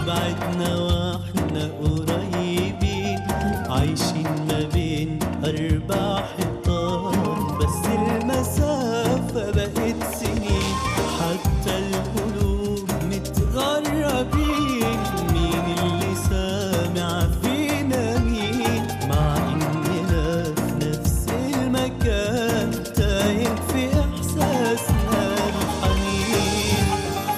بعدنا واحنا قريبين عايشين ما بين أربع حيطان بس المسافة بقت سنين حتى القلوب متغربين مين اللي سامع فينا مين مع إننا في نفس المكان تايه في إحساسنا الحنين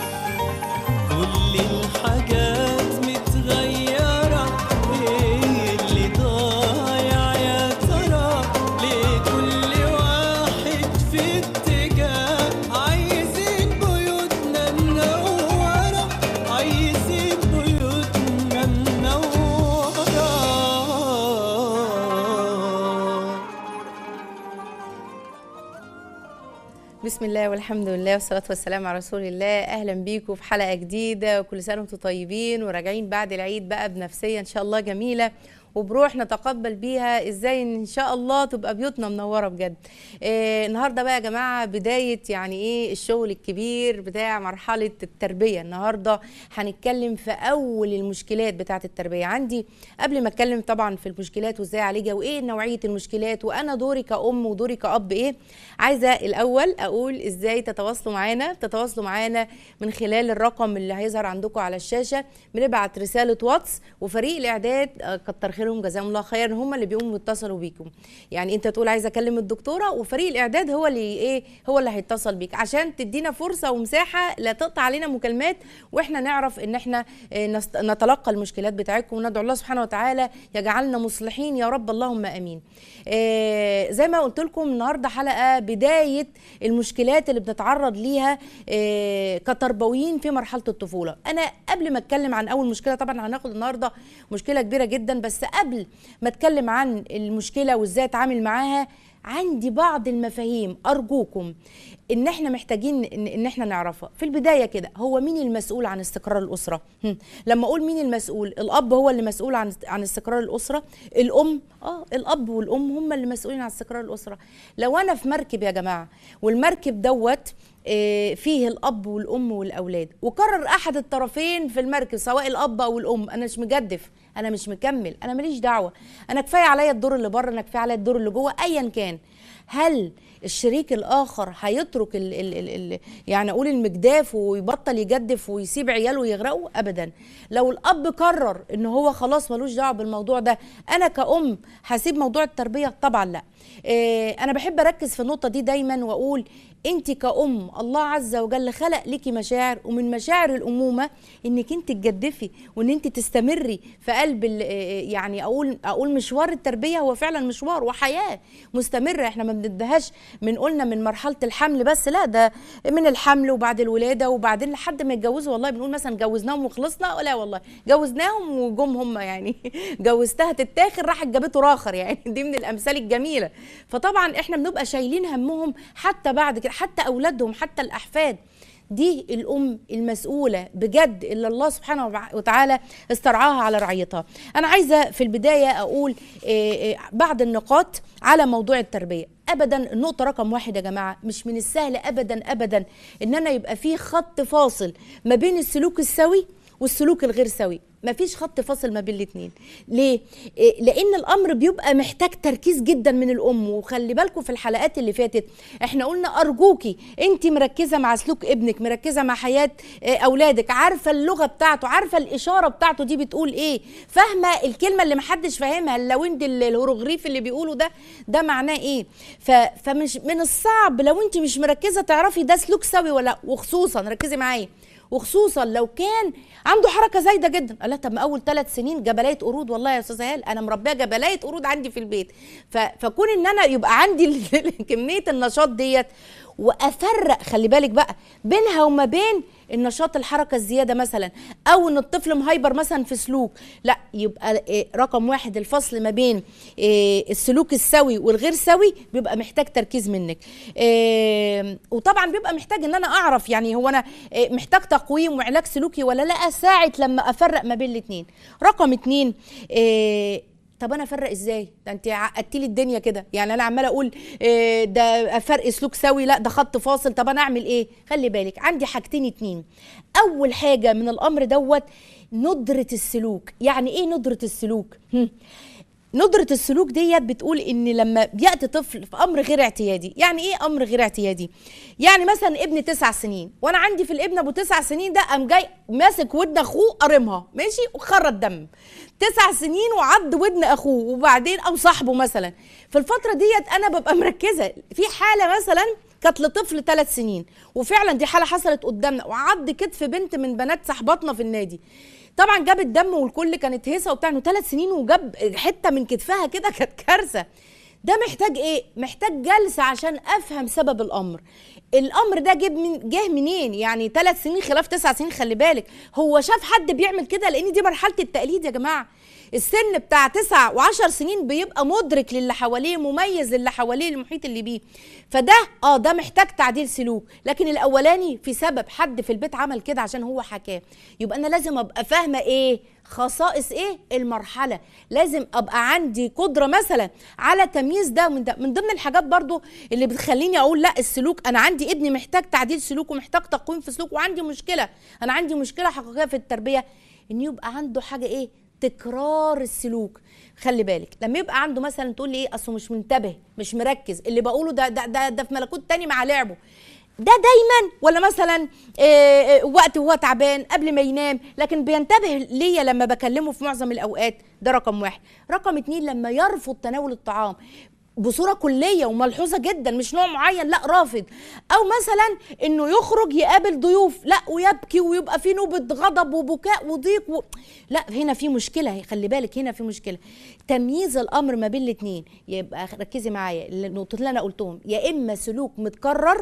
كل الحاجات متغيرة ايه اللي ضايع يا ترى ليه كل واحد في اتجاه عايزين بيوتنا منورة عايزين بيوتنا منورة بسم الله والحمد لله والصلاة والسلام على رسول الله أهلا بيكم في حلقة جديدة وكل سنة وانتم طيبين وراجعين بعد العيد بقى بنفسية إن شاء الله جميلة وبروح نتقبل بيها ازاي ان شاء الله تبقى بيوتنا منوره بجد آه النهارده بقى يا جماعه بدايه يعني ايه الشغل الكبير بتاع مرحله التربيه النهارده هنتكلم في اول المشكلات بتاعه التربيه عندي قبل ما اتكلم طبعا في المشكلات وازاي اعالجها وايه نوعيه المشكلات وانا دوري كأم ودوري كأب ايه عايزه الاول اقول ازاي تتواصلوا معانا تتواصلوا معانا من خلال الرقم اللي هيظهر عندكم على الشاشه بنبعت رساله واتس وفريق الاعداد آه، كتر خيرهم جزاهم الله خيرا هم اللي بيقوموا يتصلوا بيكم يعني انت تقول عايزه اكلم الدكتوره وفريق الاعداد هو اللي ايه هو اللي هيتصل بيك عشان تدينا فرصه ومساحه لا تقطع علينا مكالمات واحنا نعرف ان احنا آه، نست- نتلقى المشكلات بتاعتكم وندعو الله سبحانه وتعالى يجعلنا مصلحين يا رب اللهم امين آه، زي ما قلت لكم النهارده حلقه بدايه المشكلات اللي بنتعرض ليها آه، كتربويين في مرحله الطفوله انا قبل ما اتكلم عن اول مشكله طبعا هناخد النهارده مشكله كبيره جدا بس قبل ما اتكلم عن المشكله وازاي اتعامل معاها عندي بعض المفاهيم ارجوكم ان احنا محتاجين ان, إن احنا نعرفها في البدايه كده هو مين المسؤول عن استقرار الاسره هم. لما اقول مين المسؤول الاب هو اللي مسؤول عن عن استقرار الاسره الام اه الاب والام هم اللي مسؤولين عن استقرار الاسره لو انا في مركب يا جماعه والمركب دوت آه، فيه الاب والام والاولاد وقرر احد الطرفين في المركب سواء الاب او الام انا مش مجدف انا مش مكمل انا ماليش دعوه انا كفايه عليا الدور اللي بره انا كفايه عليا الدور اللي جوه ايا كان هل الشريك الاخر هيترك ال ال ال ال يعني اقول المجداف ويبطل يجدف ويسيب عياله يغرقوا ابدا لو الاب قرر ان هو خلاص ملوش دعوه بالموضوع ده انا كأم هسيب موضوع التربيه طبعا لا إيه انا بحب اركز في النقطه دي دايما واقول انت كأم الله عز وجل خلق ليكي مشاعر ومن مشاعر الامومه انك انت تجدفي وان انت تستمري في قلب ال- إيه يعني اقول اقول مشوار التربيه هو فعلا مشوار وحياه مستمره احنا ما بندهاش من قلنا من مرحله الحمل بس لا ده من الحمل وبعد الولاده وبعدين لحد ما يتجوزوا والله بنقول مثلا جوزناهم وخلصنا لا والله جوزناهم وجم هم يعني جوزتها تتاخر راحت جابته راخر يعني دي من الامثال الجميله فطبعا احنا بنبقى شايلين همهم حتى بعد كده حتى اولادهم حتى الاحفاد دي الام المسؤوله بجد اللي الله سبحانه وتعالى استرعاها على رعيتها انا عايزه في البدايه اقول آه، آه، بعض النقاط على موضوع التربيه ابدا النقطه رقم واحد يا جماعه مش من السهل ابدا ابدا ان انا يبقى في خط فاصل ما بين السلوك السوي والسلوك الغير سوي مفيش خط فاصل ما بين الاثنين ليه إيه، لان الامر بيبقى محتاج تركيز جدا من الام وخلي بالكم في الحلقات اللي فاتت احنا قلنا ارجوكي انت مركزه مع سلوك ابنك مركزه مع حياه آه، اولادك عارفه اللغه بتاعته عارفه الاشاره بتاعته دي بتقول ايه فاهمه الكلمه اللي محدش فاهمها اللوند الهيروغليف اللي بيقوله ده ده معناه ايه ف... فمش من الصعب لو انت مش مركزه تعرفي ده سلوك سوي ولا لأ. وخصوصا ركزي معايا وخصوصا لو كان عنده حركه زايده جدا قال لها طب ما اول ثلاث سنين جبلايه قرود والله يا استاذه هال انا مربيه جبلايه قرود عندي في البيت ف... فكون ان انا يبقى عندي ال- كميه النشاط ديت وافرق خلي بالك بقى بينها وما بين النشاط الحركه الزياده مثلا او ان الطفل مهايبر مثلا في سلوك لا يبقى إيه، رقم واحد الفصل ما بين إيه، السلوك السوي والغير سوي بيبقى محتاج تركيز منك إيه، وطبعا بيبقى محتاج ان انا اعرف يعني هو انا إيه، محتاج تقويم وعلاج سلوكي ولا لا ساعه لما افرق ما بين الاثنين رقم اتنين إيه، طب انا افرق ازاي ده انت عقدتي لي الدنيا كده يعني انا عماله اقول إيه ده فرق سلوك سوي لا ده خط فاصل طب انا اعمل ايه خلي بالك عندي حاجتين اتنين اول حاجه من الامر دوت ندره السلوك يعني ايه ندره السلوك هم. ندرة السلوك ديت بتقول ان لما بيأتي طفل في امر غير اعتيادي يعني ايه امر غير اعتيادي يعني مثلا ابن تسع سنين وانا عندي في الابن ابو تسع سنين ده قام جاي ماسك ودن اخوه قارمها ماشي وخرج دم تسع سنين وعض ودن اخوه وبعدين او صاحبه مثلا في الفتره ديت انا ببقى مركزه في حاله مثلا كانت لطفل ثلاث سنين وفعلا دي حاله حصلت قدامنا وعض كتف بنت من بنات صاحباتنا في النادي طبعا جاب الدم والكل كانت هيصه وبتاع انه ثلاث سنين وجاب حته من كتفها كده كانت كارثه ده محتاج ايه محتاج جلسه عشان افهم سبب الامر الامر ده جه من جه منين يعني ثلاث سنين خلاف تسع سنين خلي بالك هو شاف حد بيعمل كده لان دي مرحله التقليد يا جماعه السن بتاع تسع وعشر سنين بيبقى مدرك للي حواليه مميز للي حواليه المحيط اللي بيه فده اه ده محتاج تعديل سلوك لكن الاولاني في سبب حد في البيت عمل كده عشان هو حكاه يبقى انا لازم ابقى فاهمه ايه خصائص ايه المرحله لازم ابقى عندي قدره مثلا على تمييز ده من ده من ضمن الحاجات برضو اللي بتخليني اقول لا السلوك انا عندي ابني محتاج تعديل سلوك ومحتاج تقويم في سلوك وعندي مشكله انا عندي مشكله حقيقيه في التربيه ان يبقى عنده حاجه ايه تكرار السلوك خلي بالك لما يبقى عنده مثلا تقول لي ايه اصله مش منتبه مش مركز اللي بقوله ده ده ده, ده في ملكوت تاني مع لعبه ده دايما ولا مثلا آه، آه، وقت وهو تعبان قبل ما ينام لكن بينتبه ليا لما بكلمه في معظم الاوقات ده رقم واحد رقم اتنين لما يرفض تناول الطعام بصوره كليه وملحوظه جدا مش نوع معين لا رافض او مثلا انه يخرج يقابل ضيوف لا ويبكي ويبقى في نوبه غضب وبكاء وضيق و... لا هنا في مشكله خلي بالك هنا في مشكله تمييز الامر ما بين الاثنين يبقى ركزي معايا النقطتين اللي انا قلتهم يا اما سلوك متكرر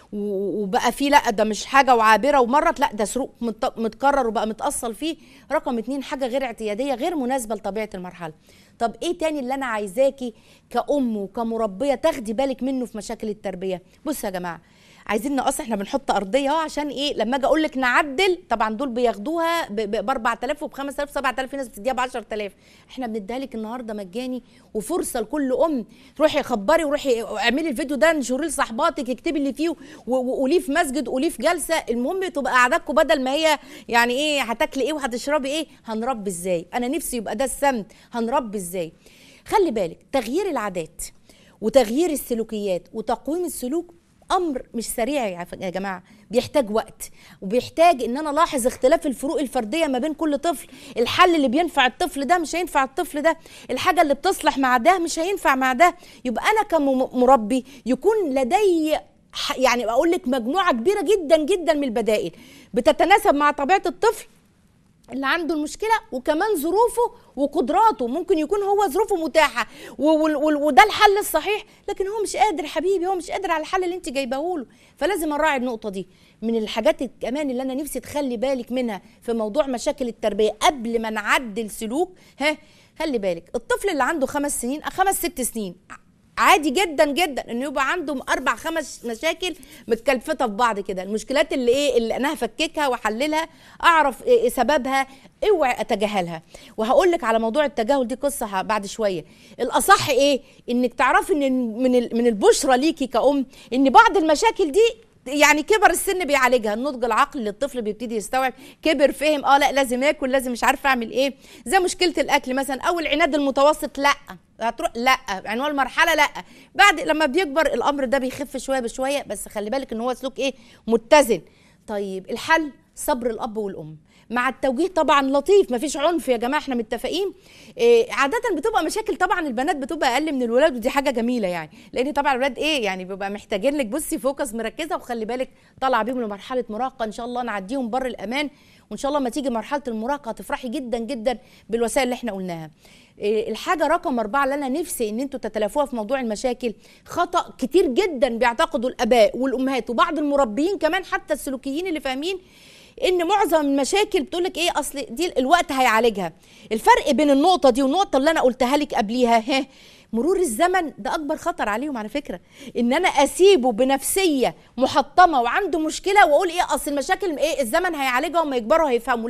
و- وبقى فيه لا ده مش حاجه وعابره ومرت لا ده سلوك مت- متكرر وبقى متاصل فيه رقم اتنين حاجه غير اعتياديه غير مناسبه لطبيعه المرحله طب ايه تاني اللي انا عايزاكي كأم وكمربيه تاخدي بالك منه في مشاكل التربيه بصوا يا جماعه عايزين نقص احنا بنحط ارضيه اهو عشان ايه لما اجي اقول لك نعدل طبعا دول بياخدوها ب 4000 وب 5000 7000 في ناس بتديها ب 10000 احنا بنديها لك النهارده مجاني وفرصه لكل ام روحي خبري وروحي اعملي الفيديو ده انشريه لصاحباتك اكتبي اللي فيه و- و- وقوليه في مسجد قوليه في جلسه المهم تبقى قعدتكم بدل ما هي يعني ايه هتاكلي ايه وهتشربي ايه هنربي ازاي انا نفسي يبقى ده السمت هنربي ازاي خلي بالك تغيير العادات وتغيير السلوكيات وتقويم السلوك امر مش سريع يا ف- يا جماعه بيحتاج وقت وبيحتاج ان انا الاحظ اختلاف الفروق الفرديه ما بين كل طفل الحل اللي بينفع الطفل ده مش هينفع الطفل ده الحاجه اللي بتصلح مع ده مش هينفع مع ده يبقى انا كمربي يكون لدي ح- يعني اقول لك مجموعه كبيره جدا جدا من البدائل بتتناسب مع طبيعه الطفل اللي عنده المشكله وكمان ظروفه وقدراته ممكن يكون هو ظروفه متاحه و- وال- وال- وده الحل الصحيح لكن هو مش قادر يا حبيبي هو مش قادر على الحل اللي انت جايباه له فلازم اراعي النقطه دي من الحاجات كمان اللي انا نفسي تخلي بالك منها في موضوع مشاكل التربيه قبل ما نعدل سلوك ها خلي بالك الطفل اللي عنده خمس سنين خمس ست سنين عادي جدا جدا انه يبقى عندهم اربع خمس مشاكل متكلفته في بعض كده المشكلات اللي ايه اللي انا هفككها واحللها اعرف إيه إيه سببها اوعي اتجاهلها وهقول لك على موضوع التجاهل دي قصه ه- بعد شويه الاصح ايه انك تعرفي ان من ال- من البشرى ليكي كأم ان بعض المشاكل دي يعني كبر السن بيعالجها النضج العقلي للطفل بيبتدي يستوعب كبر فهم اه لا لازم اكل لازم مش عارفه اعمل ايه زي مشكله الاكل مثلا او العناد المتوسط لا هتروح لا عنوان المرحله لا بعد لما بيكبر الامر ده بيخف شويه بشويه بس خلي بالك ان هو سلوك ايه متزن طيب الحل صبر الاب والام مع التوجيه طبعا لطيف مفيش عنف يا جماعه احنا متفقين إيه عاده بتبقى مشاكل طبعا البنات بتبقى اقل من الولاد ودي حاجه جميله يعني لان طبعا الولاد ايه يعني بيبقى محتاجين لك بصي فوكس مركزه وخلي بالك طالعه بيهم لمرحله مراهقه ان شاء الله نعديهم بر الامان وان شاء الله لما تيجي مرحله المراهقه هتفرحي جدا جدا بالوسائل اللي احنا قلناها إيه الحاجه رقم أربعة اللي انا نفسي ان انتوا تتلافوها في موضوع المشاكل خطا كتير جدا بيعتقدوا الاباء والامهات وبعض المربيين كمان حتى السلوكيين اللي فاهمين ان معظم المشاكل بتقول لك ايه اصل دي الوقت هيعالجها الفرق بين النقطه دي والنقطه اللي انا قلتها لك قبليها ها مرور الزمن ده اكبر خطر عليهم على فكره ان انا اسيبه بنفسيه محطمه وعنده مشكله واقول ايه اصل المشاكل ايه الزمن هيعالجها وما يكبروا هيفهموا لا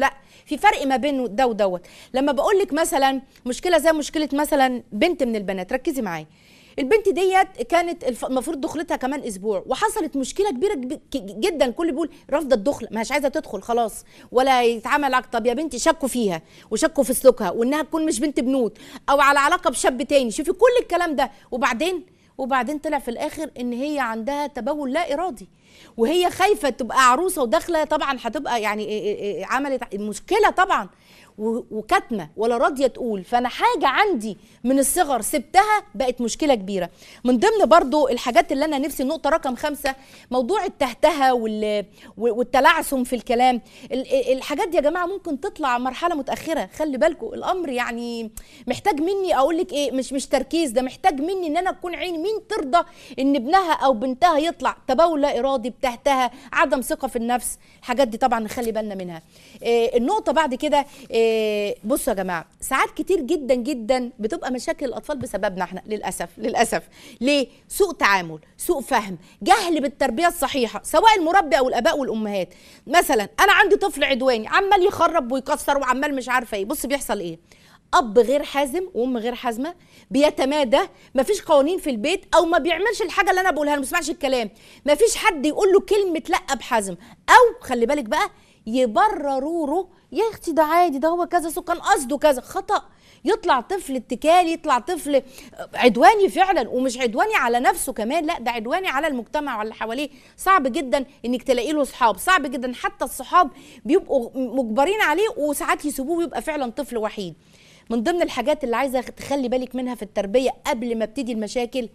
في فرق ما بين ده ودوت لما بقول لك مثلا مشكله زي مشكله مثلا بنت من البنات ركزي معايا البنت ديت كانت الف- المفروض دخلتها كمان اسبوع وحصلت مشكله كبيره جب- ك- جدا كل بيقول رافضه الدخل ما هيش عايزه تدخل خلاص ولا يتعامل عق- طب يا بنتي شكوا فيها وشكوا في سلوكها وانها تكون مش بنت بنوت او على علاقه بشاب تاني شوفي كل الكلام ده وبعدين وبعدين طلع في الاخر ان هي عندها تبول لا ارادي وهي خايفه تبقى عروسه وداخله طبعا هتبقى يعني إيه إيه إيه عملت مشكله طبعا و- وكاتمه ولا راضيه تقول فانا حاجه عندي من الصغر سبتها بقت مشكله كبيره من ضمن برضو الحاجات اللي انا نفسي النقطه رقم خمسة موضوع التهتهه وال- والتلعثم في الكلام ال- الحاجات دي يا جماعه ممكن تطلع مرحله متاخره خلي بالكم الامر يعني محتاج مني اقول لك ايه مش مش تركيز ده محتاج مني ان انا اكون عيني مين ترضى ان ابنها او بنتها يطلع تبول لا ارادي بتهتها عدم ثقه في النفس الحاجات دي طبعا نخلي بالنا منها إيه النقطه بعد كده إيه بصوا يا جماعه ساعات كتير جدا جدا بتبقى مشاكل الاطفال بسببنا احنا للاسف للاسف ليه سوء تعامل سوء فهم جهل بالتربيه الصحيحه سواء المربي او الاباء والامهات مثلا انا عندي طفل عدواني عمال يخرب ويكسر وعمال مش عارفه ايه بص بيحصل ايه اب غير حازم وام غير حازمه بيتمادى مفيش قوانين في البيت او ما بيعملش الحاجه اللي انا بقولها له ما بيسمعش الكلام مفيش حد يقول له كلمه لا بحزم او خلي بالك بقى يبرروا له يا اختي ده عادي ده هو كذا سو كان قصده كذا خطا يطلع طفل اتكالي يطلع طفل عدواني فعلا ومش عدواني على نفسه كمان لا ده عدواني على المجتمع واللي حواليه صعب جدا انك تلاقي له صحاب صعب جدا حتى الصحاب بيبقوا مجبرين عليه وساعات يسيبوه ويبقى فعلا طفل وحيد من ضمن الحاجات اللي عايزه تخلي بالك منها في التربيه قبل ما ابتدي المشاكل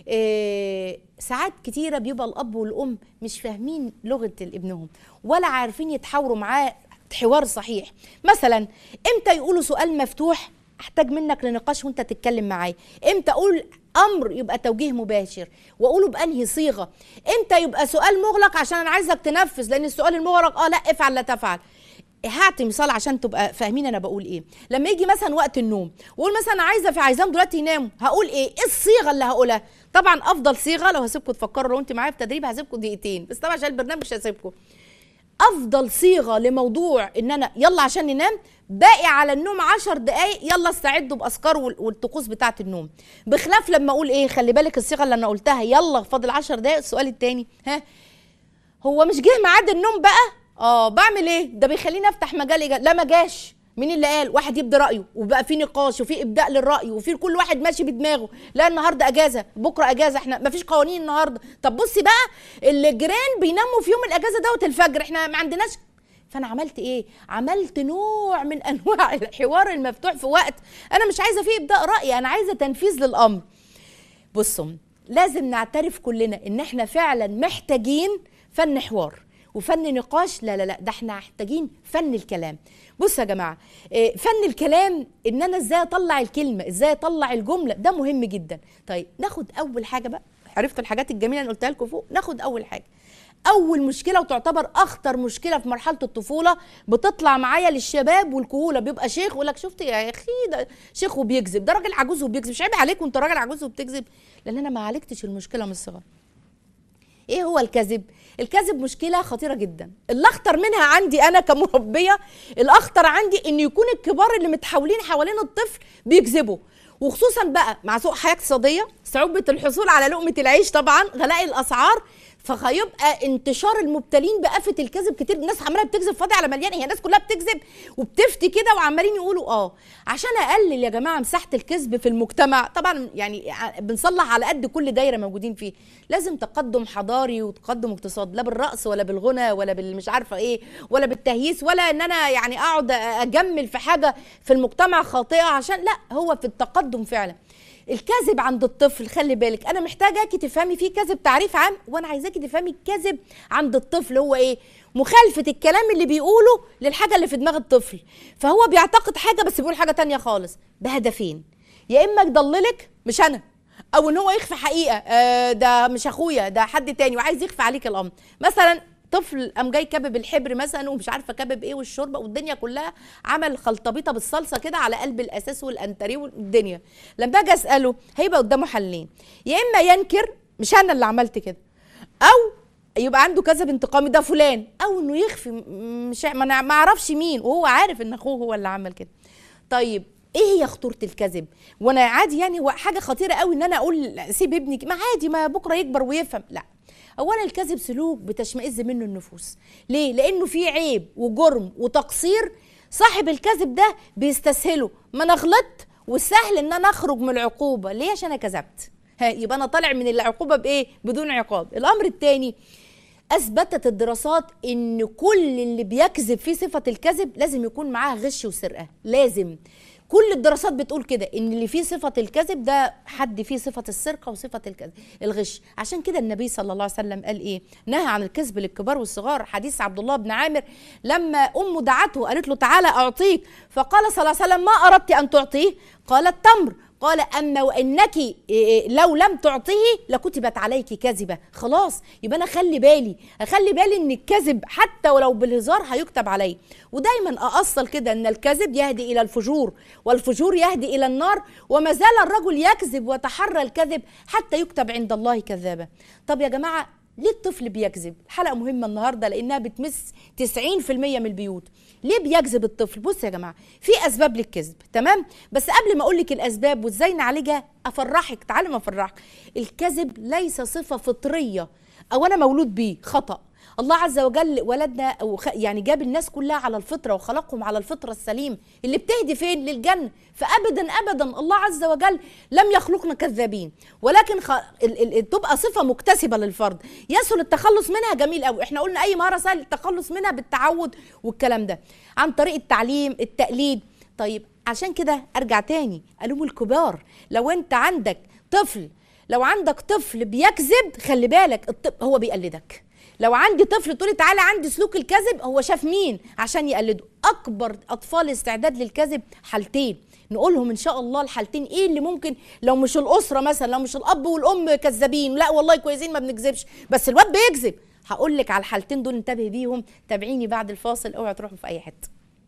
إيه ساعات كتيره بيبقى الاب والام مش فاهمين لغه ابنهم ولا عارفين يتحاوروا معاه حوار صحيح مثلا امتى يقولوا سؤال مفتوح احتاج منك لنقاش وانت تتكلم معايا امتى اقول امر يبقى توجيه مباشر واقوله بانهي صيغه امتى يبقى سؤال مغلق عشان انا عايزك تنفذ لان السؤال المغلق اه لا افعل لا تفعل هعطي مثال عشان تبقى فاهمين انا بقول ايه لما يجي مثلا وقت النوم واقول مثلا عايزه في عايزاهم دلوقتي يناموا هقول ايه ايه الصيغه اللي هقولها طبعا افضل صيغه لو هسيبكم تفكروا لو انت معايا في تدريب هسيبكم دقيقتين بس طبعا عشان البرنامج مش هسيبكم افضل صيغه لموضوع ان انا يلا عشان ننام باقي على النوم عشر دقايق يلا استعدوا باذكار وال- والطقوس بتاعه النوم بخلاف لما اقول ايه خلي بالك الصيغه اللي انا قلتها يلا فاضل عشر دقايق السؤال التاني ها هو مش جه ميعاد النوم بقى اه بعمل ايه ده بيخليني افتح مجال إيجاد. لا ما جاش مين اللي قال واحد يبدي رايه وبقى في نقاش وفي ابداء للراي وفي كل واحد ماشي بدماغه لا النهارده اجازه بكره اجازه احنا ما فيش قوانين النهارده طب بصي بقى الجيران بيناموا في يوم الاجازه دوت الفجر احنا ما عندناش فانا عملت ايه عملت نوع من انواع الحوار المفتوح في وقت انا مش عايزه فيه ابداء راي انا عايزه تنفيذ للامر بصوا لازم نعترف كلنا ان احنا فعلا محتاجين فن حوار وفن نقاش لا لا لا ده احنا محتاجين فن الكلام بصوا يا جماعه إيه، فن الكلام ان انا ازاي اطلع الكلمه ازاي اطلع الجمله ده مهم جدا طيب ناخد اول حاجه بقى عرفتوا الحاجات الجميله اللي قلتها لكم فوق ناخد اول حاجه اول مشكله وتعتبر اخطر مشكله في مرحله الطفوله بتطلع معايا للشباب والكهوله بيبقى شيخ يقول لك شفت يا اخي ده شيخ وبيكذب ده راجل عجوز وبيكذب مش عيب عليك وانت راجل عجوز وبتكذب لان انا ما عالجتش المشكله من الصغر ايه هو الكذب الكذب مشكله خطيره جدا اللي اخطر منها عندي انا كمربيه الاخطر عندي ان يكون الكبار اللي متحولين حوالين الطفل بيكذبوا وخصوصا بقى مع سوء حياه اقتصاديه صعوبه الحصول على لقمه العيش طبعا غلاء الاسعار فهيبقى انتشار المبتلين بآفة الكذب كتير الناس عماله بتكذب فاضي على مليان هي الناس كلها بتكذب وبتفتي كده وعمالين يقولوا اه عشان اقلل يا جماعه مساحه الكذب في المجتمع طبعا يعني ع- بنصلح على قد كل دايره موجودين فيه لازم تقدم حضاري وتقدم اقتصاد لا بالرقص ولا بالغنى ولا بالمش عارفه ايه ولا بالتهييس ولا ان انا يعني اقعد اجمل في حاجه في المجتمع خاطئه عشان لا هو في التقدم فعلا الكذب عند الطفل خلي بالك انا محتاجاكي تفهمي فيه كذب تعريف عام وانا عايزاكي تفهمي الكذب عند الطفل هو ايه مخالفه الكلام اللي بيقوله للحاجه اللي في دماغ الطفل فهو بيعتقد حاجه بس بيقول حاجه تانية خالص بهدفين يا اما يضللك مش انا او ان هو يخفي حقيقه آه ده مش اخويا ده حد تاني وعايز يخفي عليك الامر مثلا طفل قام جاي كبب الحبر مثلا ومش عارفه كبب ايه والشوربه والدنيا كلها عمل خلطبيطه بالصلصه كده على قلب الاساس والانتريه والدنيا لما اجي اساله هيبقى قدامه حلين يا اما ينكر مش انا اللي عملت كده او يبقى عنده كذب انتقامي ده فلان او انه يخفي م- مش ما أنا ما اعرفش مين وهو عارف ان اخوه هو اللي عمل كده طيب ايه هي خطوره الكذب وانا عادي يعني هو حاجه خطيره قوي ان انا اقول سيب ابنك ما عادي ما بكره يكبر ويفهم لا اولا الكذب سلوك بتشمئز منه النفوس ليه لانه فيه عيب وجرم وتقصير صاحب الكذب ده بيستسهله ما انا غلطت والسهل ان انا اخرج من العقوبه ليه عشان انا كذبت ها يبقى انا طالع من العقوبه بايه بدون عقاب الامر الثاني اثبتت الدراسات ان كل اللي بيكذب فيه صفه الكذب لازم يكون معاه غش وسرقه لازم كل الدراسات بتقول كده ان اللي فيه صفه الكذب ده حد فيه صفه السرقه وصفه الكذب الغش عشان كده النبي صلى الله عليه وسلم قال ايه نهى عن الكذب للكبار والصغار حديث عبد الله بن عامر لما امه دعته قالت له تعالى اعطيك فقال صلى الله عليه وسلم ما اردت ان تعطيه قال التمر قال اما وانك إيه، لو لم تعطيه لكتبت عليك كذبه خلاص يبقى انا خلي بالي اخلي بالي ان الكذب حتى ولو بالهزار هيكتب علي ودايما ااصل كده ان الكذب يهدي الى الفجور والفجور يهدي الى النار وما زال الرجل يكذب وتحرى الكذب حتى يكتب عند الله كذابا طب يا جماعه ليه الطفل بيكذب حلقه مهمه النهارده لانها بتمس 90% من البيوت ليه بيكذب الطفل بص يا جماعه في اسباب للكذب تمام بس قبل ما اقول لك الاسباب وازاي نعالجها افرحك تعالي ما افرحك الكذب ليس صفه فطريه او انا مولود بيه خطا الله عز وجل ولدنا أو خ- يعني جاب الناس كلها على الفطره وخلقهم على الفطره السليم اللي بتهدي فين للجنه فابدا ابدا الله عز وجل لم يخلقنا كذابين ولكن خ... ال... ال... تبقى صفه مكتسبه للفرد يسهل التخلص منها جميل قوي احنا قلنا اي مهاره سهل التخلص منها بالتعود والكلام ده عن طريق التعليم التقليد طيب عشان كده ارجع تاني الوم الكبار لو انت عندك طفل لو عندك طفل بيكذب خلي بالك الطفل هو بيقلدك لو عندي طفل تقولي تعالى عندي سلوك الكذب هو شاف مين عشان يقلده اكبر اطفال استعداد للكذب حالتين نقولهم ان شاء الله الحالتين ايه اللي ممكن لو مش الاسره مثلا لو مش الاب والام كذابين لا والله كويسين ما بنكذبش بس الواد بيكذب هقول لك على الحالتين دول انتبهي بيهم تابعيني بعد الفاصل اوعي تروحوا في اي حته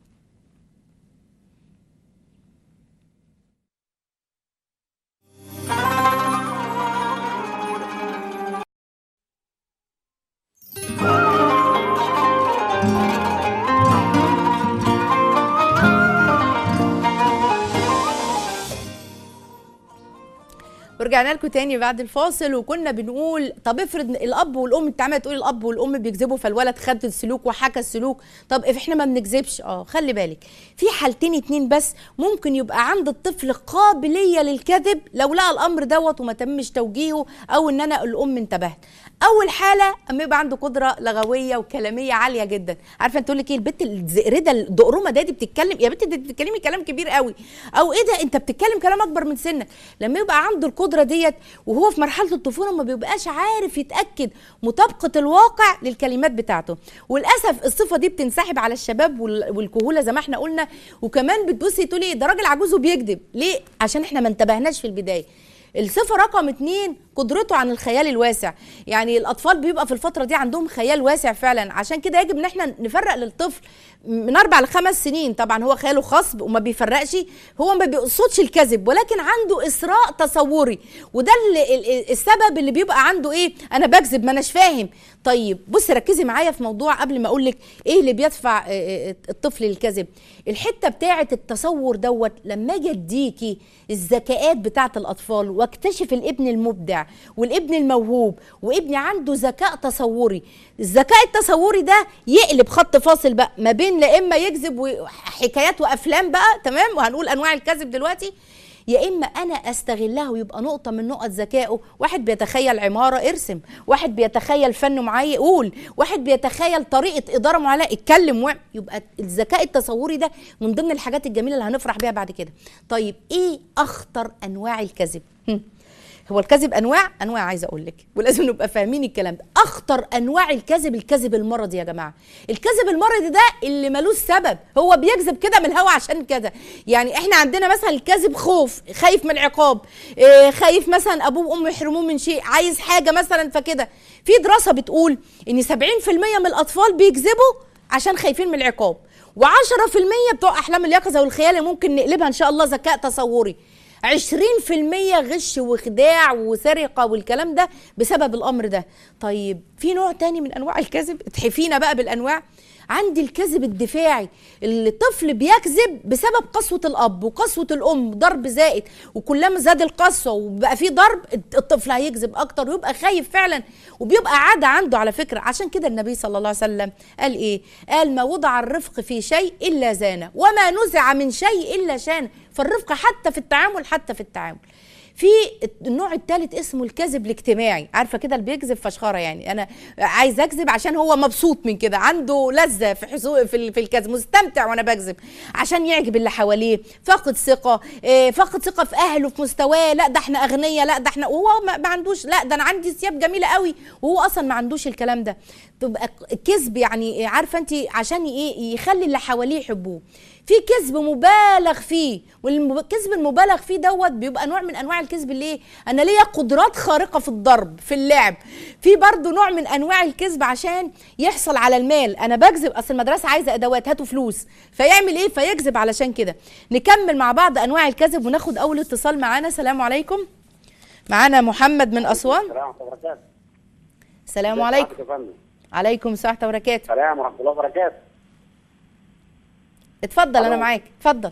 ورجعنا لكم تاني بعد الفاصل وكنا بنقول طب افرض الاب والام انت عماله تقول الاب والام بيكذبوا فالولد خد السلوك وحكى السلوك طب if احنا ما بنكذبش اه خلي بالك في حالتين اتنين بس ممكن يبقى عند الطفل قابليه للكذب لو لقى الامر دوت وما تمش توجيهه او ان انا الام انتبهت اول حاله اما يبقى عنده قدره لغويه وكلاميه عاليه جدا عارفه تقول لك ايه البت الزئرده الدقرومه ده دي بتتكلم يا بنت دي بتتكلمي كلام كبير قوي او ايه ده انت بتتكلم كلام اكبر من سنك لما يبقى عنده القدره ديت وهو في مرحله الطفوله ما بيبقاش عارف يتاكد مطابقه الواقع للكلمات بتاعته وللاسف الصفه دي بتنسحب على الشباب وال- والكهوله زي ما احنا قلنا وكمان بتبصي تقولي ده راجل عجوز وبيكذب ليه عشان احنا ما انتبهناش في البدايه الصفة رقم اتنين قدرته عن الخيال الواسع يعني الأطفال بيبقى في الفترة دي عندهم خيال واسع فعلا عشان كده يجب ان احنا نفرق للطفل من أربع لخمس سنين طبعا هو خياله خصب وما بيفرقش هو ما بيقصدش الكذب ولكن عنده إسراء تصوري وده اللي ال- السبب اللي بيبقى عنده ايه أنا بكذب ما أناش فاهم طيب بصي ركزي معايا في موضوع قبل ما أقول لك ايه اللي بيدفع آه، آه، الطفل للكذب الحتة بتاعة التصور دوت لما اجي اديكي الذكاءات بتاعة الأطفال واكتشف الابن المبدع والابن الموهوب وابني عنده ذكاء تصوري الذكاء التصوري ده يقلب خط فاصل بقى ما بين لا اما يكذب وحكايات وافلام بقى تمام وهنقول انواع الكذب دلوقتي يا اما انا استغلها ويبقى نقطه من نقط ذكائه واحد بيتخيل عماره ارسم واحد بيتخيل فن معين قول واحد بيتخيل طريقه اداره معينه اتكلم واعمل. يبقى الذكاء التصوري ده من ضمن الحاجات الجميله اللي هنفرح بيها بعد كده طيب ايه اخطر انواع الكذب هم. هو الكذب انواع انواع عايزه اقول لك ولازم نبقى فاهمين الكلام ده اخطر انواع الكذب الكذب المرضي يا جماعه الكذب المرضي ده اللي ملوش سبب هو بيكذب كده من الهوا عشان كده يعني احنا عندنا مثلا الكذب خوف خايف من العقاب إيه خايف مثلا ابوه وامه يحرموه من شيء عايز حاجه مثلا فكده في دراسه بتقول ان 70% من الاطفال بيكذبوا عشان خايفين من العقاب و10% بتوع احلام اليقظه والخيال اللي ممكن نقلبها ان شاء الله ذكاء تصوري 20% غش وخداع وسرقه والكلام ده بسبب الامر ده طيب في نوع تاني من انواع الكذب اتحفينا بقى بالانواع عندي الكذب الدفاعي اللي الطفل بيكذب بسبب قسوة الأب وقسوة الأم ضرب زائد وكلما زاد القسوة وبقى في ضرب الطفل هيكذب أكتر ويبقى خايف فعلا وبيبقى عادة عنده على فكرة عشان كده النبي صلى الله عليه وسلم قال إيه قال ما وضع الرفق في شيء إلا زانه وما نزع من شيء إلا شانه فالرفق حتى في التعامل حتى في التعامل في النوع الثالث اسمه الكذب الاجتماعي عارفه كده اللي بيكذب فشخره يعني انا عايز اكذب عشان هو مبسوط من كده عنده لذه في حسو في ال- في الكذب مستمتع وانا بكذب عشان يعجب اللي حواليه فاقد ثقه إيه، فاقد ثقه في اهله في مستواه لا ده احنا اغنياء لا ده احنا وهو ما ما عندوش لا ده انا عندي ثياب جميله قوي وهو اصلا ما عندوش الكلام ده تبقى كذب يعني عارفه انت عشان ايه يخلي اللي حواليه يحبوه في كذب مبالغ فيه والكذب المبالغ فيه دوت بيبقى نوع من انواع الكذب اللي ايه انا ليا قدرات خارقه في الضرب في اللعب في برضه نوع من انواع الكذب عشان يحصل على المال انا بكذب اصل المدرسه عايزه ادوات هاتوا فلوس فيعمل ايه فيكذب علشان كده نكمل مع بعض انواع الكذب وناخد اول اتصال معانا السلام عليكم معانا محمد من اسوان السلام ورحمة الله وبركاته. السلام عليكم يا فندم. عليكم السلام ورحمه الله وبركاته السلام ورحمة الله وبركاته. اتفضل انا ألو. معاك اتفضل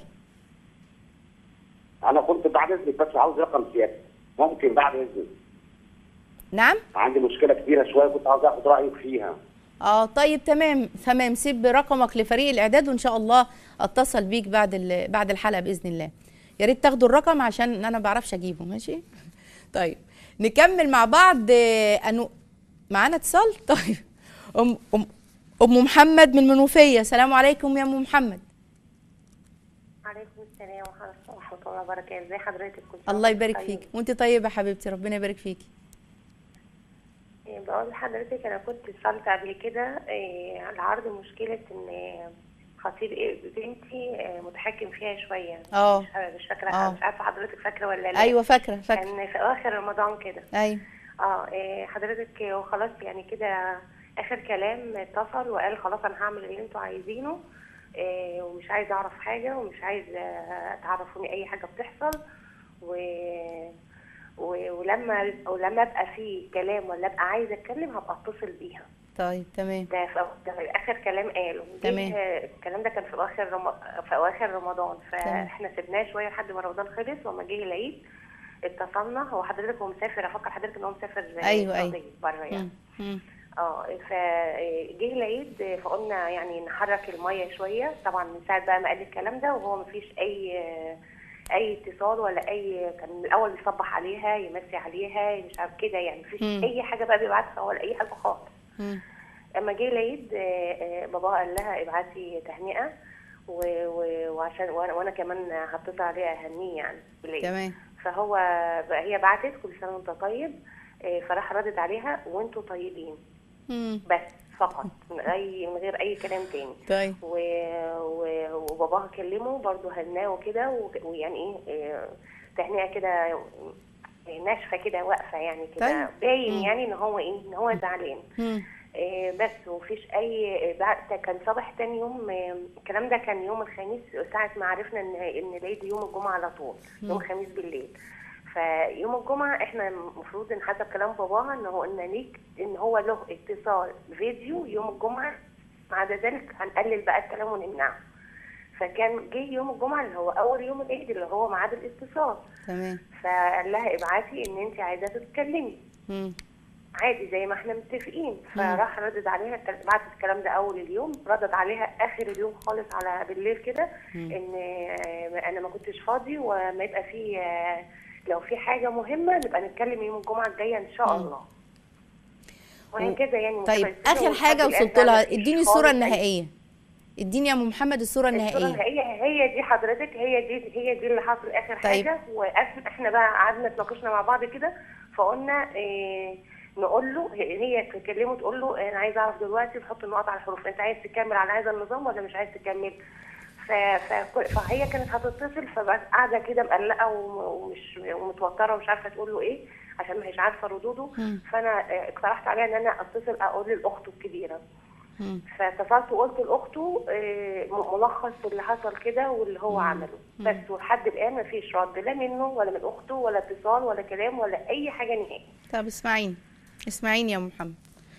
أنا كنت بعد إذنك بس عاوز رقم سيادة. ممكن بعد إذنك. نعم عندي مشكلة كبيرة شوية كنت عاوز آخد رأيك فيها. اه طيب تمام تمام سيب رقمك لفريق الاعداد وان شاء الله اتصل بيك بعد ال- بعد الحلقه باذن الله يا ريت تاخدوا الرقم عشان انا ما بعرفش اجيبه ماشي طيب نكمل مع بعض آه، انو معانا اتصال طيب ام ام ام محمد من منوفيه السلام عليكم يا ام محمد عليكم السلام ورحمة الله وبركاته ازي حضرتك كل سنة الله وانت يبارك طيب. فيك وانت طيبه يا حبيبتي ربنا يبارك فيكي إيه، بقول لحضرتك انا كنت اتصلت قبل كده إيه، على عرض مشكلة ان خطيب إيه، بنتي آه، متحكم فيها شوية اه مش مش فاكرة آه. مش عارفة حضرتك فاكرة ولا لا ايوه فاكره فاكره كان في اخر رمضان كده ايوه اه إيه، حضرتك هو خلاص يعني كده اخر كلام اتصل وقال خلاص انا هعمل اللي انتوا عايزينه إيه، ومش عايز اعرف حاجه ومش عايز آه، تعرفوني اي حاجه بتحصل و... و... ولما ولما ابقى في كلام ولا ابقى عايزه اتكلم هبقى اتصل بيها طيب تمام ده في ده اخر كلام قاله جه- تمام. الكلام ده كان في اواخر رم... في اواخر رمضان فاحنا سيبناه شويه لحد ما رمضان خلص وما جه العيد اتصلنا هو حضرتك هو مسافر افكر حضرتك ان هو مسافر أيوة، أيوة. السعودية بره يعني مم. مم. اه فجه العيد فقلنا يعني نحرك الميه شويه طبعا من ساعه بقى ما قال الكلام ده وهو ما فيش اي اي اتصال ولا اي كان من الاول يصبح عليها يمسي عليها مش عارف كده يعني مفيش مم. اي حاجه بقى بيبعتها ولا اي حاجه خالص مم. اما جه العيد آه، آه، بابا قال لها ابعتي تهنئه و- و- وعشان وانا وأنا كمان هتصل عليها اهنيه يعني بالعيد تمام فهو بقى هي بعتت كل سنه وانت طيب آه، فراح ردت عليها وانتوا طيبين مم. بس فقط من اي من غير اي كلام تاني طيب و... و... وباباها كلمه برضه هناه وكده و... ويعني ايه آه، تهنئه كده آه، ناشفه كده واقفه يعني كده طيب. باين مم. يعني ان هو ايه ان هو زعلان مم. آه، بس ومفيش اي آه، بعد كان صباح تاني يوم آه، الكلام ده كان يوم الخميس ساعة ما عرفنا ان ان العيد يوم الجمعة على طول يوم الخميس بالليل فيوم الجمعة احنا المفروض ان حسب كلام باباها ان هو ان ليك ان هو له اتصال فيديو يوم الجمعة ما عدا ذلك هنقلل بقى الكلام ونمنعه فكان جه يوم الجمعة اللي هو اول يوم العيد اللي هو ميعاد الاتصال تمام فقال لها ابعتي ان انت عايزة تتكلمي مم. عادي زي ما احنا متفقين فراح ردد عليها بعت الكلام ده اول اليوم ردد عليها اخر اليوم خالص على بالليل كده ان آه، انا ما كنتش فاضي وما يبقى في آه، لو في حاجه مهمه نبقى نتكلم يوم الجمعه الجايه ان شاء الله وهكذا يعني طيب متفقين اخر ولحد حاجه الآن وصلت بقى لها مفيش اديني خالص الصوره أي- النهائيه اديني يا ام محمد الصوره الصورة النهائيه النهائية هي دي حضرتك هي دي هي دي اللي حصل اخر طيب. حاجه واحنا بقى قعدنا اتناقشنا مع بعض كده فقلنا إيه نقول له هي هي تكلمه تقول له انا عايزه اعرف دلوقتي تحط النقط على الحروف انت عايز تكمل على هذا النظام ولا مش عايز تكمل ف... فكل- فهي كانت هتتصل فبقت قاعده كده مقلقه وم- ومش ومتوتره ومش عارفه تقول له ايه عشان ما هيش عارفه ردوده مم. فانا آه، اقترحت عليها ان انا اتصل اقول لاخته الكبيره فاتصلت وقلت لاخته آه، م- ملخص اللي حصل كده واللي هو عمله بس ولحد الان مفيش رد لا منه ولا من اخته ولا اتصال ولا كلام ولا اي حاجه نهائي طب اسمعيني اسمعيني يا أم محمد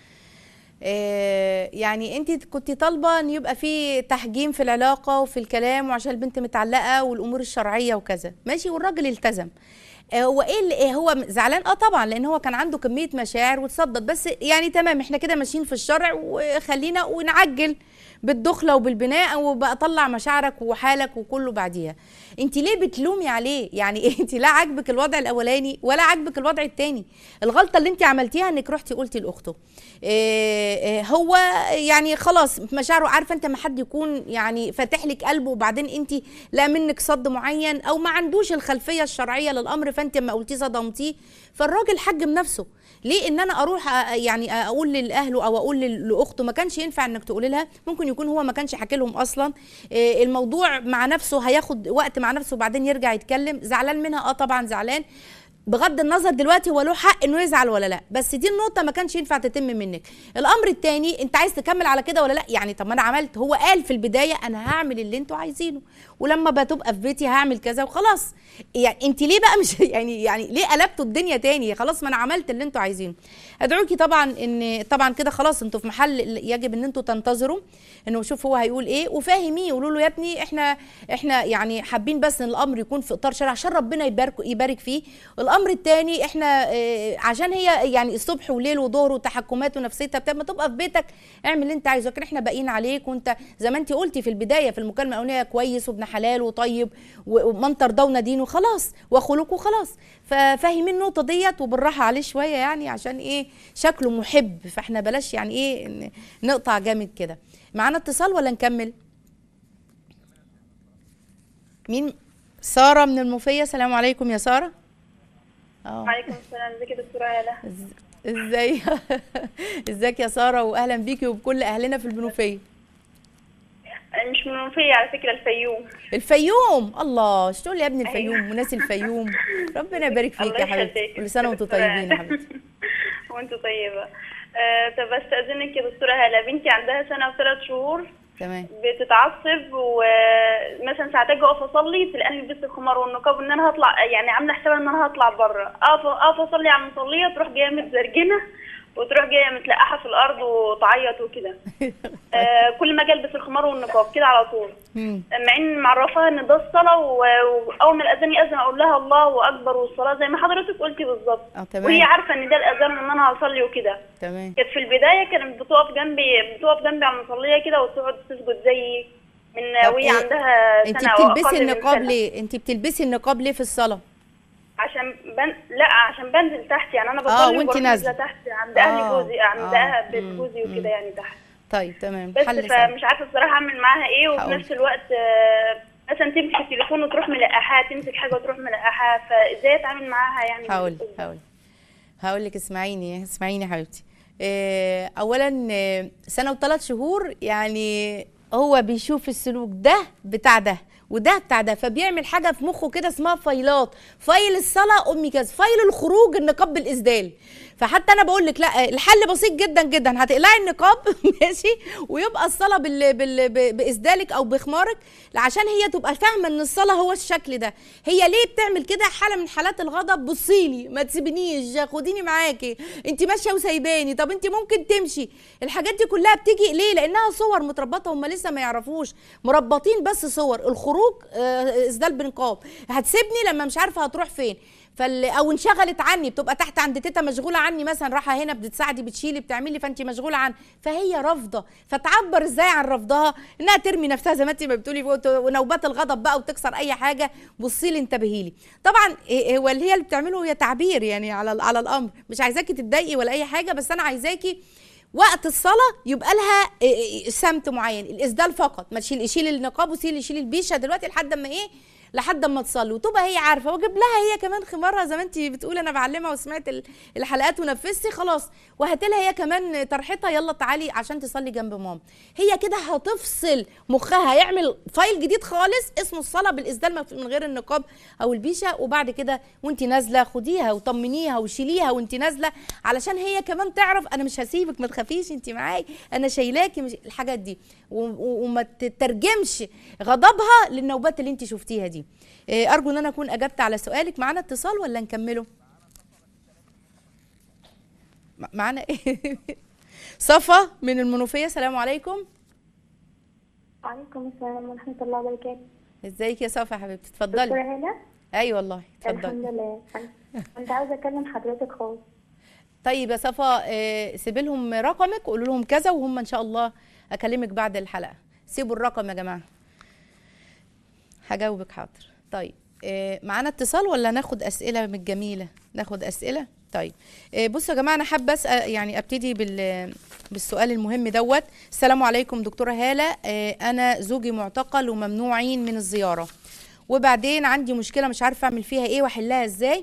آه، يعني انت كنت طالبه ان يبقى في تحجيم في العلاقه وفي الكلام وعشان البنت متعلقه والامور الشرعيه وكذا ماشي والراجل التزم آه، هو ايه اللي إيه هو زعلان اه طبعا لان هو كان عنده كميه مشاعر وتصدد بس يعني تمام احنا كده ماشيين في الشرع وخلينا ونعجل بالدخله وبالبناء وبقى طلع مشاعرك وحالك وكله بعديها انت ليه بتلومي عليه يعني إيه؟ انت لا عاجبك الوضع الاولاني ولا عاجبك الوضع التاني الغلطه اللي انت عملتيها انك رحتي قلتي لاخته إيه إيه هو يعني خلاص مشاعره عارفه انت ما حد يكون يعني فاتح لك قلبه وبعدين انت لا منك صد معين او ما عندوش الخلفيه الشرعيه للامر فانت ما قلتيه صدمتيه فالراجل حجم نفسه ليه ان انا اروح أ- يعني اقول لاهله او اقول لل- لاخته ما كانش ينفع انك تقولي لها ممكن يكون هو ما كانش حكي لهم اصلا إيه الموضوع مع نفسه هياخد وقت مع نفسه وبعدين يرجع يتكلم زعلان منها اه طبعا زعلان بغض النظر دلوقتي هو له حق انه يزعل ولا لا بس دي النقطه ما كانش ينفع تتم منك الامر الثاني انت عايز تكمل على كده ولا لا يعني طب ما انا عملت هو قال في البدايه انا هعمل اللي انتوا عايزينه ولما بتبقى في بيتي هعمل كذا وخلاص يعني انت ليه بقى مش يعني يعني ليه قلبتوا الدنيا تاني خلاص ما انا عملت اللي انتوا عايزينه ادعوكي طبعا ان طبعا كده خلاص انتوا في محل يجب ان انتوا تنتظروا انه شوف هو هيقول ايه وفاهميه قولوا له يا ابني احنا احنا يعني حابين بس ان الامر يكون في اطار شرع عشان ربنا يبارك يبارك فيه الامر الثاني احنا اه عشان هي يعني الصبح وليل وظهر وتحكمات ونفسيتها بتاع ما تبقى في بيتك اعمل اللي انت عايزه لكن احنا باقيين عليك وانت زي ما انت قلتي في البدايه في المكالمه الاولانيه كويس وابن حلال وطيب و- ومن ترضون دينه خلاص وخلقه خلاص ففاهمين النقطه ديت وبالراحه عليه شويه يعني عشان ايه شكله محب فاحنا بلاش يعني ايه ن- نقطع جامد كده معانا اتصال ولا نكمل مين ساره من المنوفيه السلام عليكم يا ساره اه وعليكم السلام ازيك يا دكتورة هالة إز- ازاي ازيك يا ساره واهلا بيكي وبكل اهلنا في المنوفيه أنا مش من المنوفية على فكرة الفيوم الفيوم الله شو تقول يا ابن الفيوم وناس الفيوم ربنا يبارك فيك الله يا حبيبتي يخليك. كل سنه وانتم دكتورة طيبين يا هالة. حبيبتي وانتوا طيبة آه طب استأذنك يا دكتورة هالة بنتي عندها سنة وثلاث شهور تمام بتتعصب ومثلا ساعات اجي اقف اصلي تلاقيني لبست الخمار والنقاب ان انا هطلع يعني عامله حساب ان انا هطلع بره اقف اقف اصلي على المصليه تروح جايه متزرجنه وتروح جايه متلقحه في الارض وتعيط وكده آه كل ما اجي البس الخمار والنقاب كده على طول مم. مع اني معرفاها ان ده الصلاه و- واول ما الاذان ياذن اقول لها الله اكبر والصلاه زي ما حضرتك قلتي بالظبط اه تمام. وهي عارفه ان ده الاذان وان انا هصلي وكده تمام كانت في البدايه كانت بتقف جنبي بتقف جنبي على المصليه كده وتقعد تسجد زيي من طب وهي إيه؟ عندها انت سنه او بتلبسي اقل من النقاب سنة. ليه انت بتلبسي النقاب ليه في الصلاه عشان بن... لا عشان بنزل تحت يعني انا آه، بصلي وانتي وبروح نازلة. نازله تحت عند اهل آه، جوزي عند آه، اهل بيت مم، جوزي مم. وكده يعني تحت طيب تمام بس حل سهل فمش عارفه بصراحه اعمل معاها ايه وفي هقول. نفس الوقت آه، مثلا تمسك التليفون وتروح ملقحاه تمسك حاجه وتروح ملقحاه فازاي اتعامل معاها يعني هقول هقول هقول لك اسمعيني اسمعيني يا حبيبتي إيه، اولا إيه، سنه وثلاث شهور يعني هو بيشوف السلوك ده بتاع ده وده بتاع ده فبيعمل حاجه في مخه كده اسمها فايلات فايل الصلاه امي كذا فايل الخروج النقاب بالاسدال فحتى انا بقول لك لا الحل بسيط جدا جدا هتقلعي النقاب ماشي ويبقى الصلاه بال بال ب- باسدالك او بخمارك عشان هي تبقى فاهمه ان الصلاه هو الشكل ده هي ليه بتعمل كده حاله من حالات الغضب بصي لي ما تسيبنيش خديني معاكي انت ماشيه وسايباني طب انت ممكن تمشي الحاجات دي كلها بتيجي ليه لانها صور متربطه هم لسه ما يعرفوش مربطين بس صور الخروج آه، اسدال بنقاب هتسيبني لما مش عارفه هتروح فين فال او انشغلت عني بتبقى تحت عند تيتا مشغوله عني مثلا رايحه هنا بتساعدي بتشيلي بتعملي فانت مشغوله عن فهي رافضه فتعبر ازاي عن رفضها انها ترمي نفسها زي ما انت ما بتقولي وت- ونوبات الغضب بقى وتكسر اي حاجه بصي لي انتبهي لي طبعا إيه- هو اللي هي اللي بتعمله هي تعبير يعني على على الامر مش عايزاكي تتضايقي ولا اي حاجه بس انا عايزاكي وقت الصلاه يبقى لها إيه إيه سمت معين الاسدال فقط ما تشيل شيل النقاب وشيل شيل البيشه دلوقتي لحد ما ايه لحد اما تصلي وتبقى هي عارفه واجيب لها هي كمان خمارها زي ما انت بتقولي انا بعلمها وسمعت ال- الحلقات ونفذتي خلاص وهات لها هي كمان طرحتها يلا تعالي عشان تصلي جنب ماما هي كده هتفصل مخها هيعمل فايل جديد خالص اسمه الصلاه بالاسدال مف- من غير النقاب او البيشه وبعد كده وانت نازله خديها وطمنيها وشيليها وانت نازله علشان هي كمان تعرف انا مش هسيبك ما تخافيش انت معايا انا شايلاكي مش الحاجات دي و- و- وما تترجمش غضبها للنوبات اللي انت شفتيها دي إيه، ارجو ان انا اكون اجبت على سؤالك معانا اتصال ولا نكمله م- معانا ايه صفا من المنوفيه السلام عليكم وعليكم السلام ورحمة الله وبركاته ازيك يا صفا يا حبيبتي دكتورة اتفضلي هلا ايوه والله الحمد اتفضلي لله كنت عاوزة أكلم حضرتك خالص طيب يا صفا آه، سيبي لهم رقمك قولوا لهم كذا وهم ان شاء الله اكلمك بعد الحلقه سيبوا الرقم يا جماعه هجاوبك حاضر طيب آه، معانا اتصال ولا ناخد اسئله من الجميله ناخد اسئله طيب آه، بصوا يا جماعه انا حابه اسال يعني ابتدي بال بالسؤال المهم دوت السلام عليكم دكتوره هاله آه، انا زوجي معتقل وممنوعين من الزياره وبعدين عندي مشكله مش عارفه اعمل فيها ايه واحلها ازاي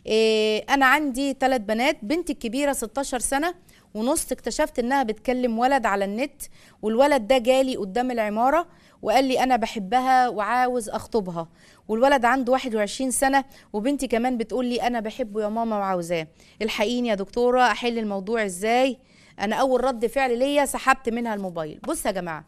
إيه انا عندي ثلاث بنات بنتي الكبيره 16 سنه ونص اكتشفت انها بتكلم ولد على النت والولد ده جالي قدام العماره وقال لي انا بحبها وعاوز اخطبها والولد عنده 21 سنه وبنتي كمان بتقول لي انا بحبه يا ماما وعاوزاه الحقيني يا دكتوره احل الموضوع ازاي انا اول رد فعل ليا سحبت منها الموبايل بص يا جماعه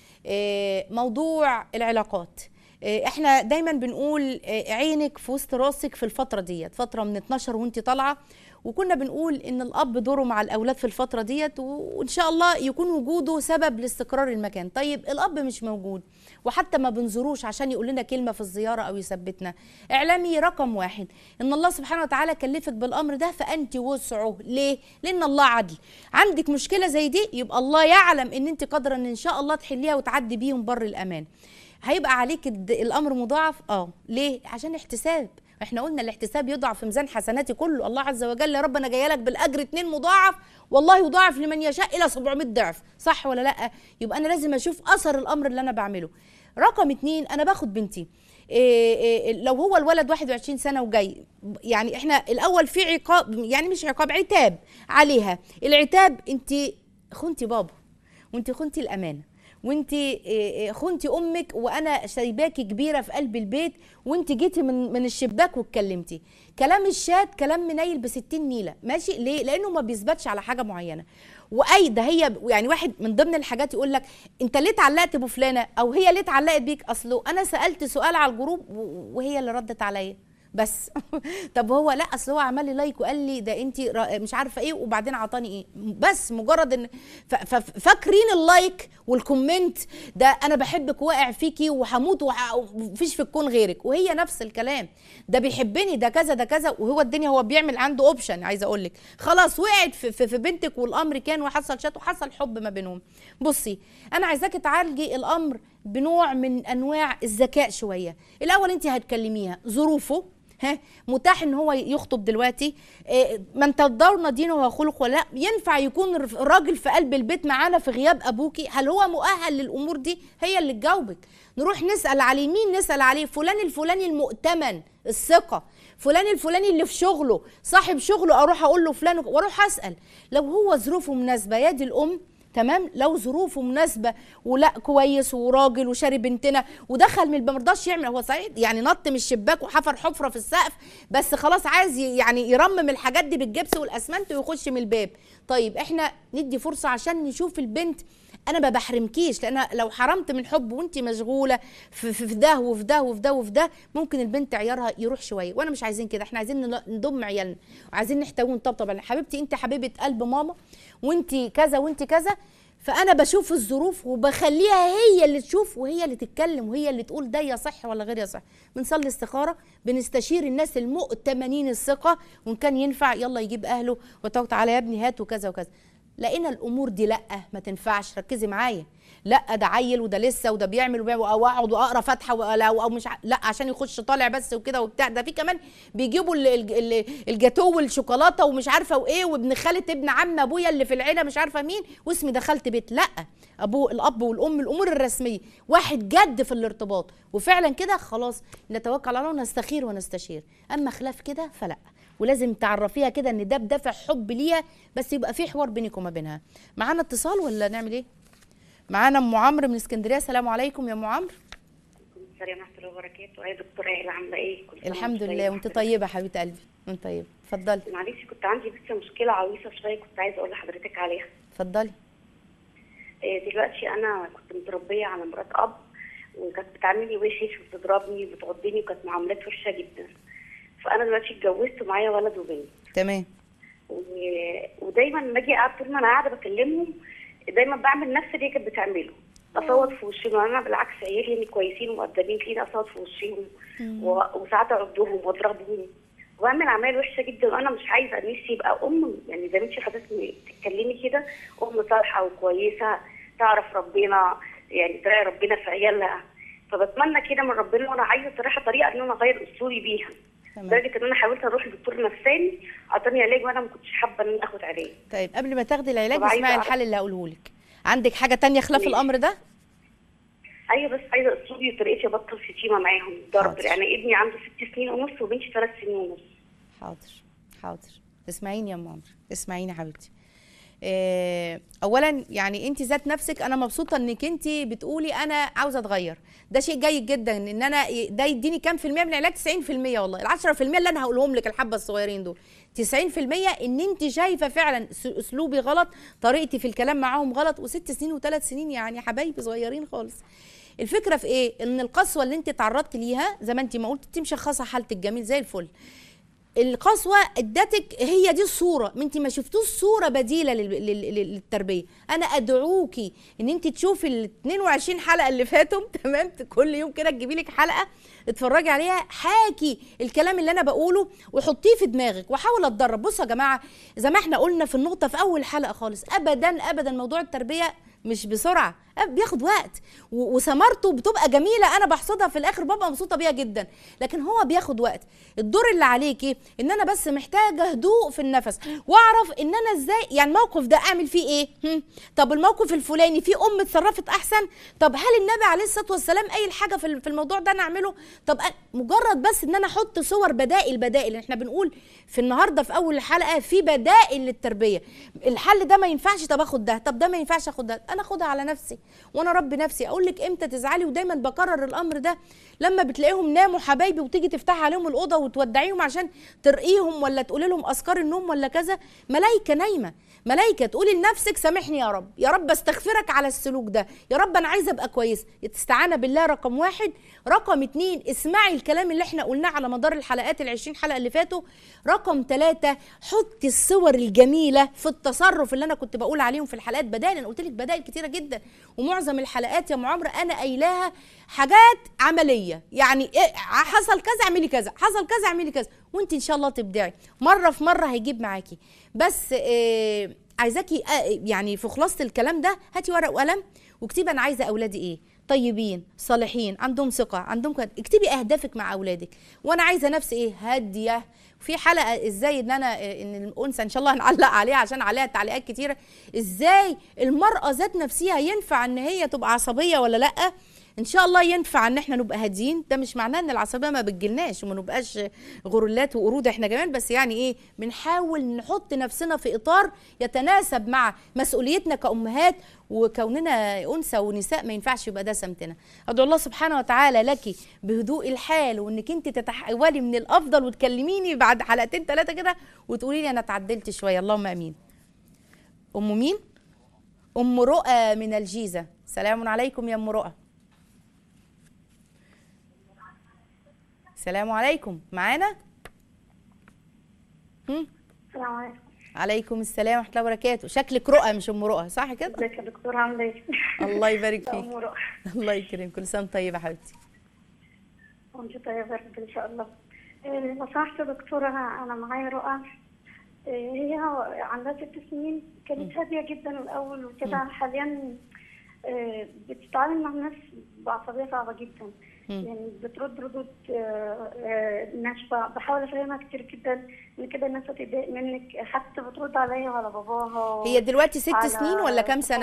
إيه، موضوع العلاقات إيه، احنا دايما بنقول إيه، عينك في وسط راسك في الفتره ديت فتره من 12 وانت طالعه وكنا بنقول ان الاب دوره مع الاولاد في الفتره ديت و- وان شاء الله يكون وجوده سبب لاستقرار المكان طيب الاب مش موجود وحتى ما بنزوروش عشان يقول لنا كلمه في الزياره او يثبتنا اعلامي رقم واحد ان الله سبحانه وتعالى كلفك بالامر ده فانت وسعه ليه لان الله عدل عندك مشكله زي دي يبقى الله يعلم ان انت قادره ان ان شاء الله تحليها وتعدي بيهم بر الامان هيبقى عليك الد- الامر مضاعف اه ليه عشان احتساب احنا قلنا الاحتساب يضع في ميزان حسناتي كله الله عز وجل يا رب انا جايه لك بالاجر اتنين مضاعف والله يضاعف لمن يشاء الى 700 ضعف صح ولا لا يبقى انا لازم اشوف اثر الامر اللي انا بعمله رقم اتنين انا باخد بنتي إيه إيه لو هو الولد 21 سنه وجاي يعني احنا الاول في عقاب يعني مش عقاب عتاب عليها العتاب انت خنتي بابا وانت خنتي الامانه وانت خنتي امك وانا سايباكي كبيره في قلب البيت وانت جيتي من من الشباك واتكلمتي كلام الشات كلام منيل ب 60 نيله ماشي ليه لانه ما بيثبتش على حاجه معينه واي ده هي يعني واحد من ضمن الحاجات يقول لك انت ليه اتعلقت بفلانه او هي ليه اتعلقت بيك اصله انا سالت سؤال على الجروب و- وهي اللي ردت عليا بس طب هو لا اصل هو عمل لي لايك وقال لي ده انت مش عارفه ايه وبعدين عطاني ايه بس مجرد ان ف- ف- فاكرين اللايك والكومنت ده انا بحبك واقع فيكي وهموت وح- ومفيش في الكون غيرك وهي نفس الكلام ده بيحبني ده كذا ده كذا وهو الدنيا هو بيعمل عنده اوبشن عايزه اقول لك خلاص وقعت في, في, في بنتك والامر كان وحصل شات وحصل حب ما بينهم بصي انا عايزاكي تعالجي الامر بنوع من انواع الذكاء شويه الاول انت هتكلميها ظروفه ها متاح ان هو يخطب دلوقتي إيه، من ترضون دينه وخلقه ولا لا ينفع يكون الر- الراجل في قلب البيت معانا في غياب ابوكي هل هو مؤهل للامور دي هي اللي تجاوبك نروح نسال عليه مين نسال عليه فلان الفلاني المؤتمن الثقه فلان الفلاني اللي في شغله صاحب شغله اروح اقول له فلان واروح اسال لو هو ظروفه مناسبه يا دي الام تمام لو ظروفه مناسبه ولا كويس وراجل وشاري بنتنا ودخل من الب- مرضاش يعمل هو صحيح يعني نط من الشباك وحفر حفره في السقف بس خلاص عايز ي- يعني يرمم الحاجات دي بالجبس والاسمنت ويخش من الباب طيب احنا ندي فرصه عشان نشوف البنت انا ما بحرمكيش لان لو حرمت من حب وانت مشغوله في, في في ده وفي ده وفي ده وفي ده ممكن البنت عيارها يروح شويه وانا مش عايزين كده احنا عايزين نل- نضم عيالنا وعايزين نحتوي ونطبطب عليها. حبيبتي انت حبيبه قلب ماما وانت كذا وانت كذا فانا بشوف الظروف وبخليها هي اللي تشوف وهي اللي تتكلم وهي اللي تقول ده يصح ولا غير يصح بنصلي استخاره بنستشير الناس المؤتمنين الثقه وان كان ينفع يلا يجيب اهله وتوكل على يا ابني هات وكذا وكذا لقينا الامور دي لا ما تنفعش ركزي معايا لا ده عيل وده لسه وده بيعمل وبيعمل او اقعد واقرا فاتحه ولا او مش ع... لا عشان يخش طالع بس وكده وبتاع ده في كمان بيجيبوا ال- ال- ال- الجاتوه والشوكولاته ومش عارفه وايه وابن خاله ابن عم ابويا اللي في العيله مش عارفه مين واسمي دخلت بيت لا ابو الاب والام الامور الرسميه واحد جد في الارتباط وفعلا كده خلاص نتوكل على الله ونستخير ونستشير اما خلاف كده فلا ولازم تعرفيها كده ان ده بدافع حب ليها بس يبقى في حوار بينك وما بينها معانا اتصال ولا نعمل ايه معانا ام عمرو من اسكندريه السلام عليكم يا ام عمرو السلام ورحمة الله وبركاته يا دكتورة هلا عاملة ايه؟ كل سنة الحمد وانت لله وانت طيبه حبيبه قلبي وانت طيبه اتفضلي معلش كنت عندي بس مشكلة عويصة شوية كنت عايزة أقول لحضرتك عليها اتفضلي إيه دلوقتي أنا كنت متربية على مرات أب وكانت بتعاملني وحش وبتضربني وبتعضني وكانت معاملات وحشة جدا فأنا دلوقتي اتجوزت ومعايا ولد وبنت تمام و... ودايما لما اجي قاعد طول ما انا قاعده بكلمهم دايما بعمل نفس اللي هي كانت بتعمله اصوت في وشهم انا بالعكس عيالي يعني كويسين ومقدمين فينا اصوت في وشهم و... وساعات اعضهم واضربهم واعمل اعمال وحشه جدا وانا مش عايزه نفسي يبقى ام يعني زي ما انت حضرتك بتتكلمي كده ام صالحه وكويسه تعرف ربنا يعني تراعي ربنا في عيالها فبتمنى كده من ربنا وانا عايزه صراحه طريقه ان انا اغير اسلوبي بيها تمام. لدرجه ان انا حاولت اروح لدكتور نفساني اعطاني علاج وانا ما كنتش حابه ان انا اخد علاج طيب قبل ما تاخدي العلاج طب عايزة اسمعي أعرف- الحل اللي هقوله لك عندك حاجه تانية خلاف ماشي. الامر ده ايوه بس عايزه اسلوبي وطريقتي ابطل شتيمه معاهم ضرب حاضر. يعني ابني عنده ست سنين ونص وبنتي ثلاث سنين ونص حاضر حاضر اسمعيني يا ام عمرو اسمعيني يا حبيبتي آه، اولا يعني انت ذات نفسك انا مبسوطه انك انت بتقولي انا عاوزه اتغير ده شيء جيد جدا ان انا ده يديني كام في الميه من العلاج 90% والله ال 10% اللي انا هقولهم لك الحبه الصغيرين دول 90% ان انت شايفه فعلا س- اسلوبي غلط طريقتي في الكلام معاهم غلط وست سنين وثلاث سنين يعني حبايبي صغيرين خالص الفكره في ايه ان القسوه اللي انت تعرضت ليها زي ما انت ما قلت انت مشخصه حالتك جميل زي الفل القسوه ادتك هي دي الصوره ما انت ما شفتوش صوره بديله لل- لل- لل- للتربيه انا ادعوكي ان انت تشوفي ال 22 حلقه اللي فاتوا تمام كل يوم كده تجيبي لك حلقه اتفرجي عليها حاكي الكلام اللي انا بقوله وحطيه في دماغك وحاول اتدرب بصوا يا جماعه زي ما احنا قلنا في النقطه في اول حلقه خالص ابدا ابدا موضوع التربيه مش بسرعه أب- بياخد وقت و- وثمرته بتبقى جميله انا بحصدها في الاخر ببقى مبسوطه بيها جدا لكن هو بياخد وقت الدور اللي عليكي ان انا بس محتاجه هدوء في النفس واعرف ان انا ازاي يعني الموقف ده اعمل فيه ايه هم؟ طب الموقف الفلاني في ام اتصرفت احسن طب هل النبي عليه الصلاه والسلام قايل حاجه في ال- في الموضوع ده انا اعمله طب أ- مجرد بس ان انا احط صور بدائل بدائل احنا بنقول في النهارده في اول الحلقه في بدائل للتربيه الحل ده ما ينفعش طب اخد ده طب ده ما ينفعش اخد ده انا اخدها على نفسي وانا ربي نفسي اقول لك امتى تزعلي ودايما بكرر الامر ده لما بتلاقيهم ناموا حبايبي وتيجي تفتحي عليهم الاوضه وتودعيهم عشان ترقيهم ولا تقولي لهم اذكار النوم ولا كذا ملايكه نايمه ملايكه تقولي لنفسك سامحني يا رب يا رب استغفرك على السلوك ده يا رب انا عايزه ابقى كويس استعانه بالله رقم واحد رقم اتنين اسمعي الكلام اللي احنا قلناه على مدار الحلقات العشرين حلقه اللي فاتوا رقم ثلاثة حطي الصور الجميله في التصرف اللي انا كنت بقول عليهم في الحلقات بدائل انا قلت لك بدائل كتيره جدا ومعظم الحلقات يا ام عمرو انا قايلاها حاجات عمليه يعني إيه حصل كذا اعملي كذا حصل كذا اعملي كذا وانت ان شاء الله تبدعي مره في مره هيجيب معاكي بس إيه عايزاكي آه، يعني في خلاصه الكلام ده هاتي ورق وقلم واكتبي انا عايزه اولادي ايه طيبين صالحين عندهم ثقه عندهم كده اكتبي اهدافك مع اولادك وانا عايزه نفسي ايه هاديه في حلقه ازاي ان انا آه، ان الانثى ان شاء الله هنعلق عليها عشان عليها تعليقات كتيره ازاي المراه ذات نفسها ينفع ان هي تبقى عصبيه ولا لا ان شاء الله ينفع ان احنا نبقى هاديين ده مش معناه ان العصبيه ما بتجيلناش وما نبقاش غرولات وقرود احنا كمان بس يعني ايه بنحاول نحط نفسنا في اطار يتناسب مع مسؤوليتنا كامهات وكوننا انثى ونساء ما ينفعش يبقى ده سمتنا ادعو الله سبحانه وتعالى لك بهدوء الحال وانك انت تتحولي من الافضل وتكلميني بعد حلقتين ثلاثه كده وتقولي لي انا اتعدلت شويه اللهم امين ام مين ام رؤى من الجيزه سلام عليكم يا ام رؤى السلام عليكم معانا هم؟ السلام عليكم عليكم السلام ورحمه الله وبركاته شكلك رؤى مش ام رؤى صح كده ازيك يا دكتورة عاملة ايه؟ الله يبارك فيك أم رؤى الله يكرمك كل سنه وأنت طيبه يا حبيبتي وانت طيبة يا رب ان شاء الله إيه، لو سمحت يا دكتورة انا أنا معايا رؤى هي عندها ست سنين كانت هادية جدا الأول وكده حاليا آه، بتتعامل مع الناس بعصبية صعبة جدا يعني بترد ردود آه، آه، ناشفة بحاول أفهمها كتير جدا إن كده الناس هتتضايق منك حتى بترد عليا وعلى باباها هي دلوقتي ست على سنين ولا كام سنة؟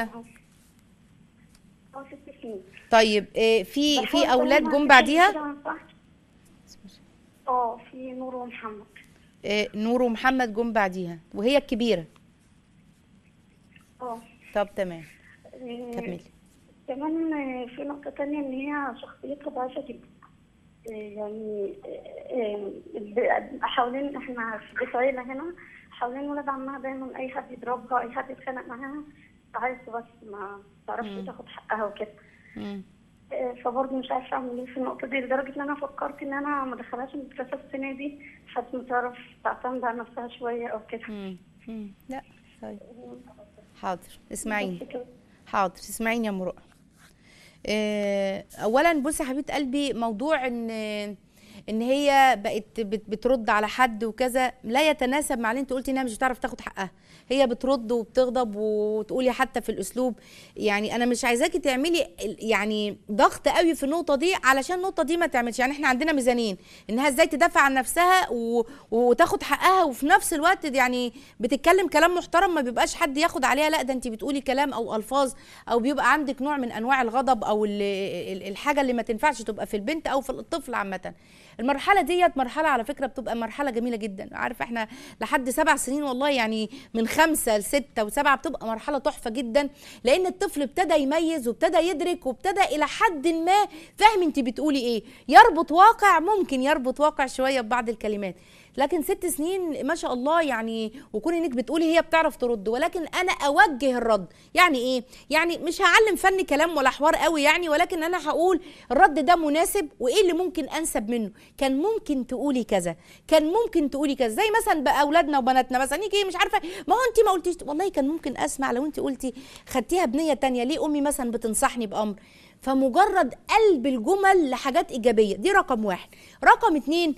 اه ست سنين طيب آه، في بحاول في اولاد أفهمها جم كتير بعديها كده ما ينفعش. اه في نور ومحمد آه، نور ومحمد جم بعديها وهي الكبيره اه طب تمام آه، كملي كمان آه، في نقطة تانية إن هي شخصيتها ضعيفة جدا آه، يعني آه، آه، حوالين إحنا في بيت عيلة هنا حوالين ولاد عمها دايما أي حد يضربها أي حد يتخانق معاها تعيط بس ما تعرفش تاخد حقها وكده مم. آه، فبرضه مش عارفة أعمل إيه في النقطة دي لدرجة إن أنا فكرت إن أنا ما أدخلهاش المدرسة السنة دي لحد ما تعرف تعتمد على نفسها شوية أو كده مم. مم. لا طيب حاضر اسمعيني بس كده. حاضر اسمعيني يا مرؤى آه، اولا بصي يا حبيبه قلبي موضوع ان ان هي بقت بت- بترد على حد وكذا لا يتناسب مع اللي انت قلتي انها مش بتعرف تاخد حقها هي بترد وبتغضب وتقولي حتى في الاسلوب يعني انا مش عايزاكي تعملي ال- يعني ضغط قوي في النقطه دي علشان النقطه دي ما تعملش يعني احنا عندنا ميزانين انها ازاي تدافع عن نفسها و... وتاخد حقها وفي نفس الوقت يعني بتتكلم كلام محترم ما بيبقاش حد ياخد عليها لا ده انت بتقولي كلام او الفاظ او بيبقى عندك نوع من انواع الغضب او ال- ال- الحاجه اللي ما تنفعش تبقى في البنت او في الطفل عامه المرحله ديت مرحله على فكره بتبقى مرحله جميله جدا عارف احنا لحد سبع سنين والله يعني من خمسة لستة وسبعة بتبقى مرحله تحفه جدا لان الطفل ابتدى يميز وابتدى يدرك وابتدى الى حد ما فاهم انت بتقولي ايه يربط واقع ممكن يربط واقع شويه ببعض الكلمات لكن ست سنين ما شاء الله يعني وكون انك بتقولي هي بتعرف ترد ولكن انا اوجه الرد يعني ايه يعني مش هعلم فن كلام ولا حوار قوي يعني ولكن انا هقول الرد ده مناسب وايه اللي ممكن انسب منه كان ممكن تقولي كذا كان ممكن تقولي كذا زي مثلا بقى اولادنا وبناتنا مثلا يجي مش عارفه ما هو انت ما قلتيش والله كان ممكن اسمع لو انت قلتي خدتيها بنيه تانية ليه امي مثلا بتنصحني بامر فمجرد قلب الجمل لحاجات ايجابيه دي رقم واحد رقم اتنين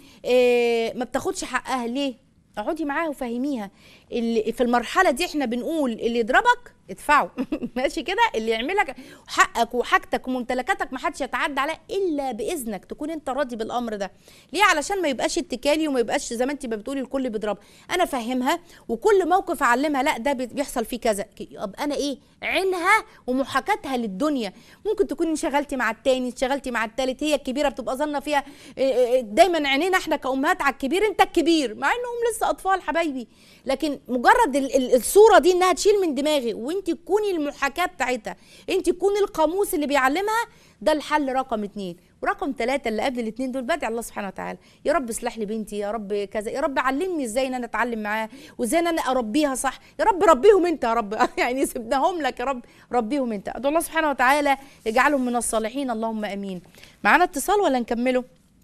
آه ما بتاخدش حقها ليه اقعدي معاها وفهميها اللي في المرحله دي احنا بنقول اللي يضربك ادفعه ماشي كده اللي يعملك حقك وحاجتك وممتلكاتك ما حدش يتعدى عليها الا باذنك تكون انت راضي بالامر ده ليه علشان ما يبقاش اتكالي وما يبقاش زي ما انت ما بتقولي الكل بيضرب انا فهمها وكل موقف اعلمها لا ده بيحصل فيه كذا يبقى انا ايه عينها ومحاكاتها للدنيا ممكن تكوني انشغلتي مع التاني انشغلتي مع التالت هي الكبيره بتبقى ظنه فيها إيه إيه دايما عينينا احنا كامهات على الكبير انت الكبير مع انهم لسه اطفال حبايبي لكن مجرد ال- ال- الصوره دي انها تشيل من دماغي وانت تكوني المحاكاه بتاعتها انت تكوني القاموس اللي بيعلمها ده الحل رقم اتنين ورقم ثلاثة اللي قبل الاثنين دول بدعي الله سبحانه وتعالى يا رب اصلح لي بنتي يا رب كذا يا رب علمني ازاي ان انا اتعلم معاها وازاي ان انا اربيها صح يا رب ربيهم انت يا رب يعني سبناهم لك يا رب ربيهم انت ادعو الله سبحانه وتعالى يجعلهم من الصالحين اللهم امين معانا اتصال ولا نكمله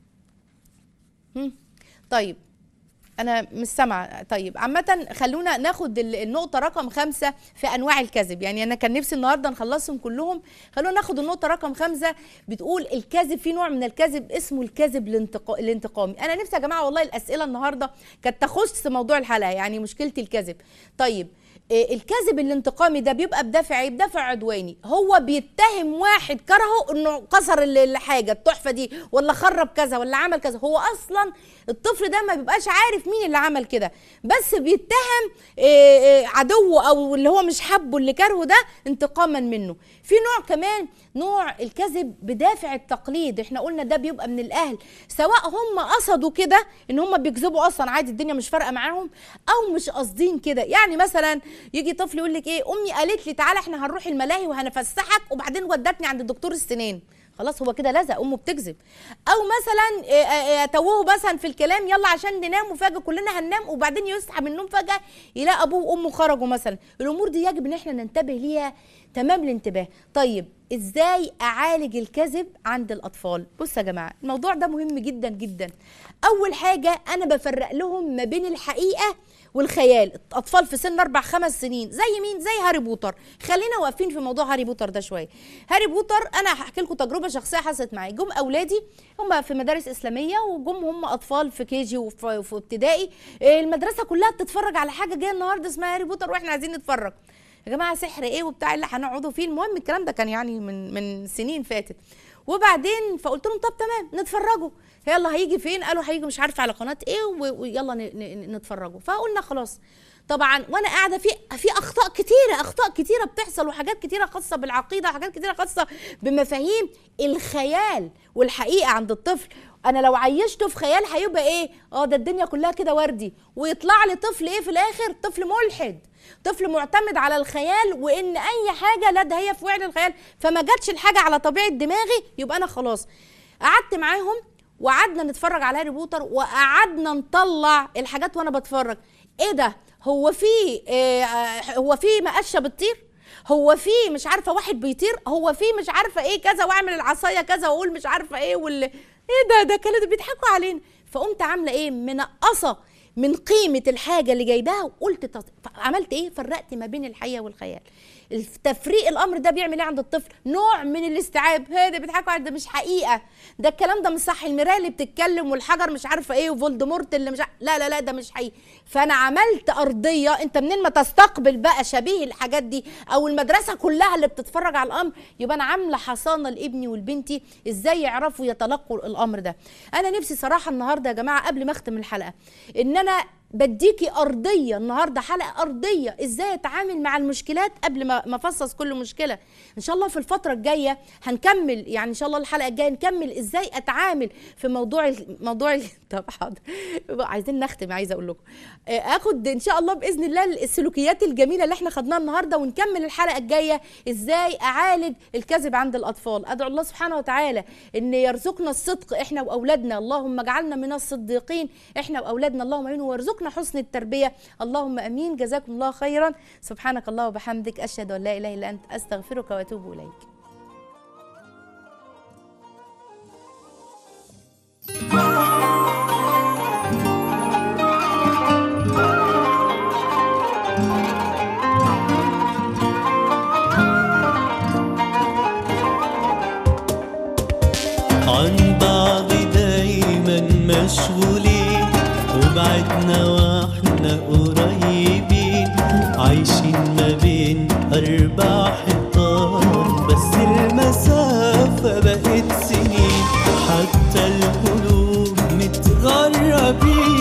هم؟ طيب انا مش سامعه طيب عامه خلونا ناخد ال- النقطه رقم خمسة في انواع الكذب يعني انا كان نفسي النهارده نخلصهم كلهم خلونا ناخد النقطه رقم خمسة بتقول الكذب في نوع من الكذب اسمه الكذب الانتقا... الانتقامي انا نفسي يا جماعه والله الاسئله النهارده كانت تخص موضوع الحلقه يعني مشكلتي الكذب طيب إيه الكذب الانتقامي ده بيبقى بدافع ايه بدافع عدواني هو بيتهم واحد كرهه انه كسر ال- الحاجه التحفه دي ولا خرب كذا ولا عمل كذا هو اصلا الطفل ده ما بيبقاش عارف مين اللي عمل كده بس بيتهم إيه إيه عدوه او اللي هو مش حبه اللي كرهه ده انتقاما منه في نوع كمان نوع الكذب بدافع التقليد احنا قلنا ده بيبقى من الاهل سواء هم قصدوا كده ان هم بيكذبوا اصلا عادي الدنيا مش فارقه معاهم او مش قاصدين كده يعني مثلا يجي طفل يقول لك ايه امي قالت لي تعالى احنا هنروح الملاهي وهنفسحك وبعدين ودتني عند الدكتور السنان خلاص هو كده لزق امه بتكذب او مثلا إيه، إيه، إيه، توهوا مثلا في الكلام يلا عشان ننام وفجاه كلنا هننام وبعدين يصحى من النوم فجاه يلاقي ابوه وامه خرجوا مثلا الامور دي يجب ان احنا ننتبه ليها تمام الانتباه طيب ازاي اعالج الكذب عند الاطفال بصوا يا جماعه الموضوع ده مهم جدا جدا اول حاجه انا بفرق لهم ما بين الحقيقه والخيال اطفال في سن اربع خمس سنين زي مين زي هاري بوتر خلينا واقفين في موضوع هاري بوتر ده شويه هاري بوتر انا هحكي لكم تجربه شخصيه حصلت معايا جم اولادي هم في مدارس اسلاميه وجم هم اطفال في كيجي وفي وفي ابتدائي إيه، المدرسه كلها بتتفرج على حاجه جايه النهارده اسمها هاري بوتر واحنا عايزين نتفرج يا جماعه سحر ايه وبتاع اللي هنقعدوا فيه المهم الكلام ده كان يعني من من سنين فاتت وبعدين فقلت لهم طب تمام نتفرجوا يلا هيجي فين قالوا هيجي مش عارفه على قناه ايه و- ويلا ن- ن- نتفرجوا فقلنا خلاص طبعا وانا قاعده في في اخطاء كتيره اخطاء كتيره بتحصل وحاجات كتيره خاصه بالعقيده وحاجات كتيره خاصه بمفاهيم الخيال والحقيقه عند الطفل انا لو عيشته في خيال هيبقى ايه اه ده الدنيا كلها كده وردي ويطلع لي طفل ايه في الاخر طفل ملحد طفل معتمد على الخيال وان اي حاجه لا ده هي في وعي الخيال فما جاتش الحاجه على طبيعه دماغي يبقى انا خلاص قعدت معاهم وقعدنا نتفرج على هاري بوتر وقعدنا نطلع الحاجات وانا بتفرج ايه ده هو في إيه آه، هو في مقشه بتطير هو في مش عارفه واحد بيطير هو في مش عارفه ايه كذا واعمل العصايه كذا واقول مش عارفه ايه وال ايه ده ده كانوا بيضحكوا علينا فقمت عامله ايه منقصه من قيمه الحاجه اللي جايباها وقلت تص... عملت ايه فرقت ما بين الحقيقه والخيال تفريق الامر ده بيعمل ايه عند الطفل نوع من الاستيعاب هي ده بيضحكوا على ده مش حقيقه ده الكلام ده مش صح المرايه اللي بتتكلم والحجر مش عارفه ايه وفولدمورت اللي مش ع... لا لا لا ده مش حقيقي فانا عملت ارضيه انت منين ما تستقبل بقى شبيه الحاجات دي او المدرسه كلها اللي بتتفرج على الامر يبقى انا عامله حصانه لابني ولبنتي ازاي يعرفوا يتلقوا الامر ده انا نفسي صراحه النهارده يا جماعه قبل ما اختم الحلقه ان انا بديكي ارضيه النهارده حلقه ارضيه ازاي اتعامل مع المشكلات قبل ما ما افصص كل مشكله ان شاء الله في الفتره الجايه هنكمل يعني ان شاء الله الحلقه الجايه نكمل ازاي اتعامل في موضوع ال- موضوع ال- طب حاضر عايزين نختم عايزه اقول لكم آه، اخد ان شاء الله باذن الله السلوكيات الجميله اللي احنا خدناها النهارده ونكمل الحلقه الجايه ازاي اعالج الكذب عند الاطفال ادعو الله سبحانه وتعالى ان يرزقنا الصدق احنا واولادنا اللهم اجعلنا من الصديقين احنا واولادنا اللهم امين وارزقنا حسن التربيه اللهم امين جزاكم الله خيرا سبحانك الله وبحمدك اشهد ان لا اله الا انت استغفرك واتوب اليك عن بعض دايما مشغولين وبعدنا واحنا قريبين عايشين ما بين أربع حيطان بس المسافة بقت سنين حتى القلوب متغربين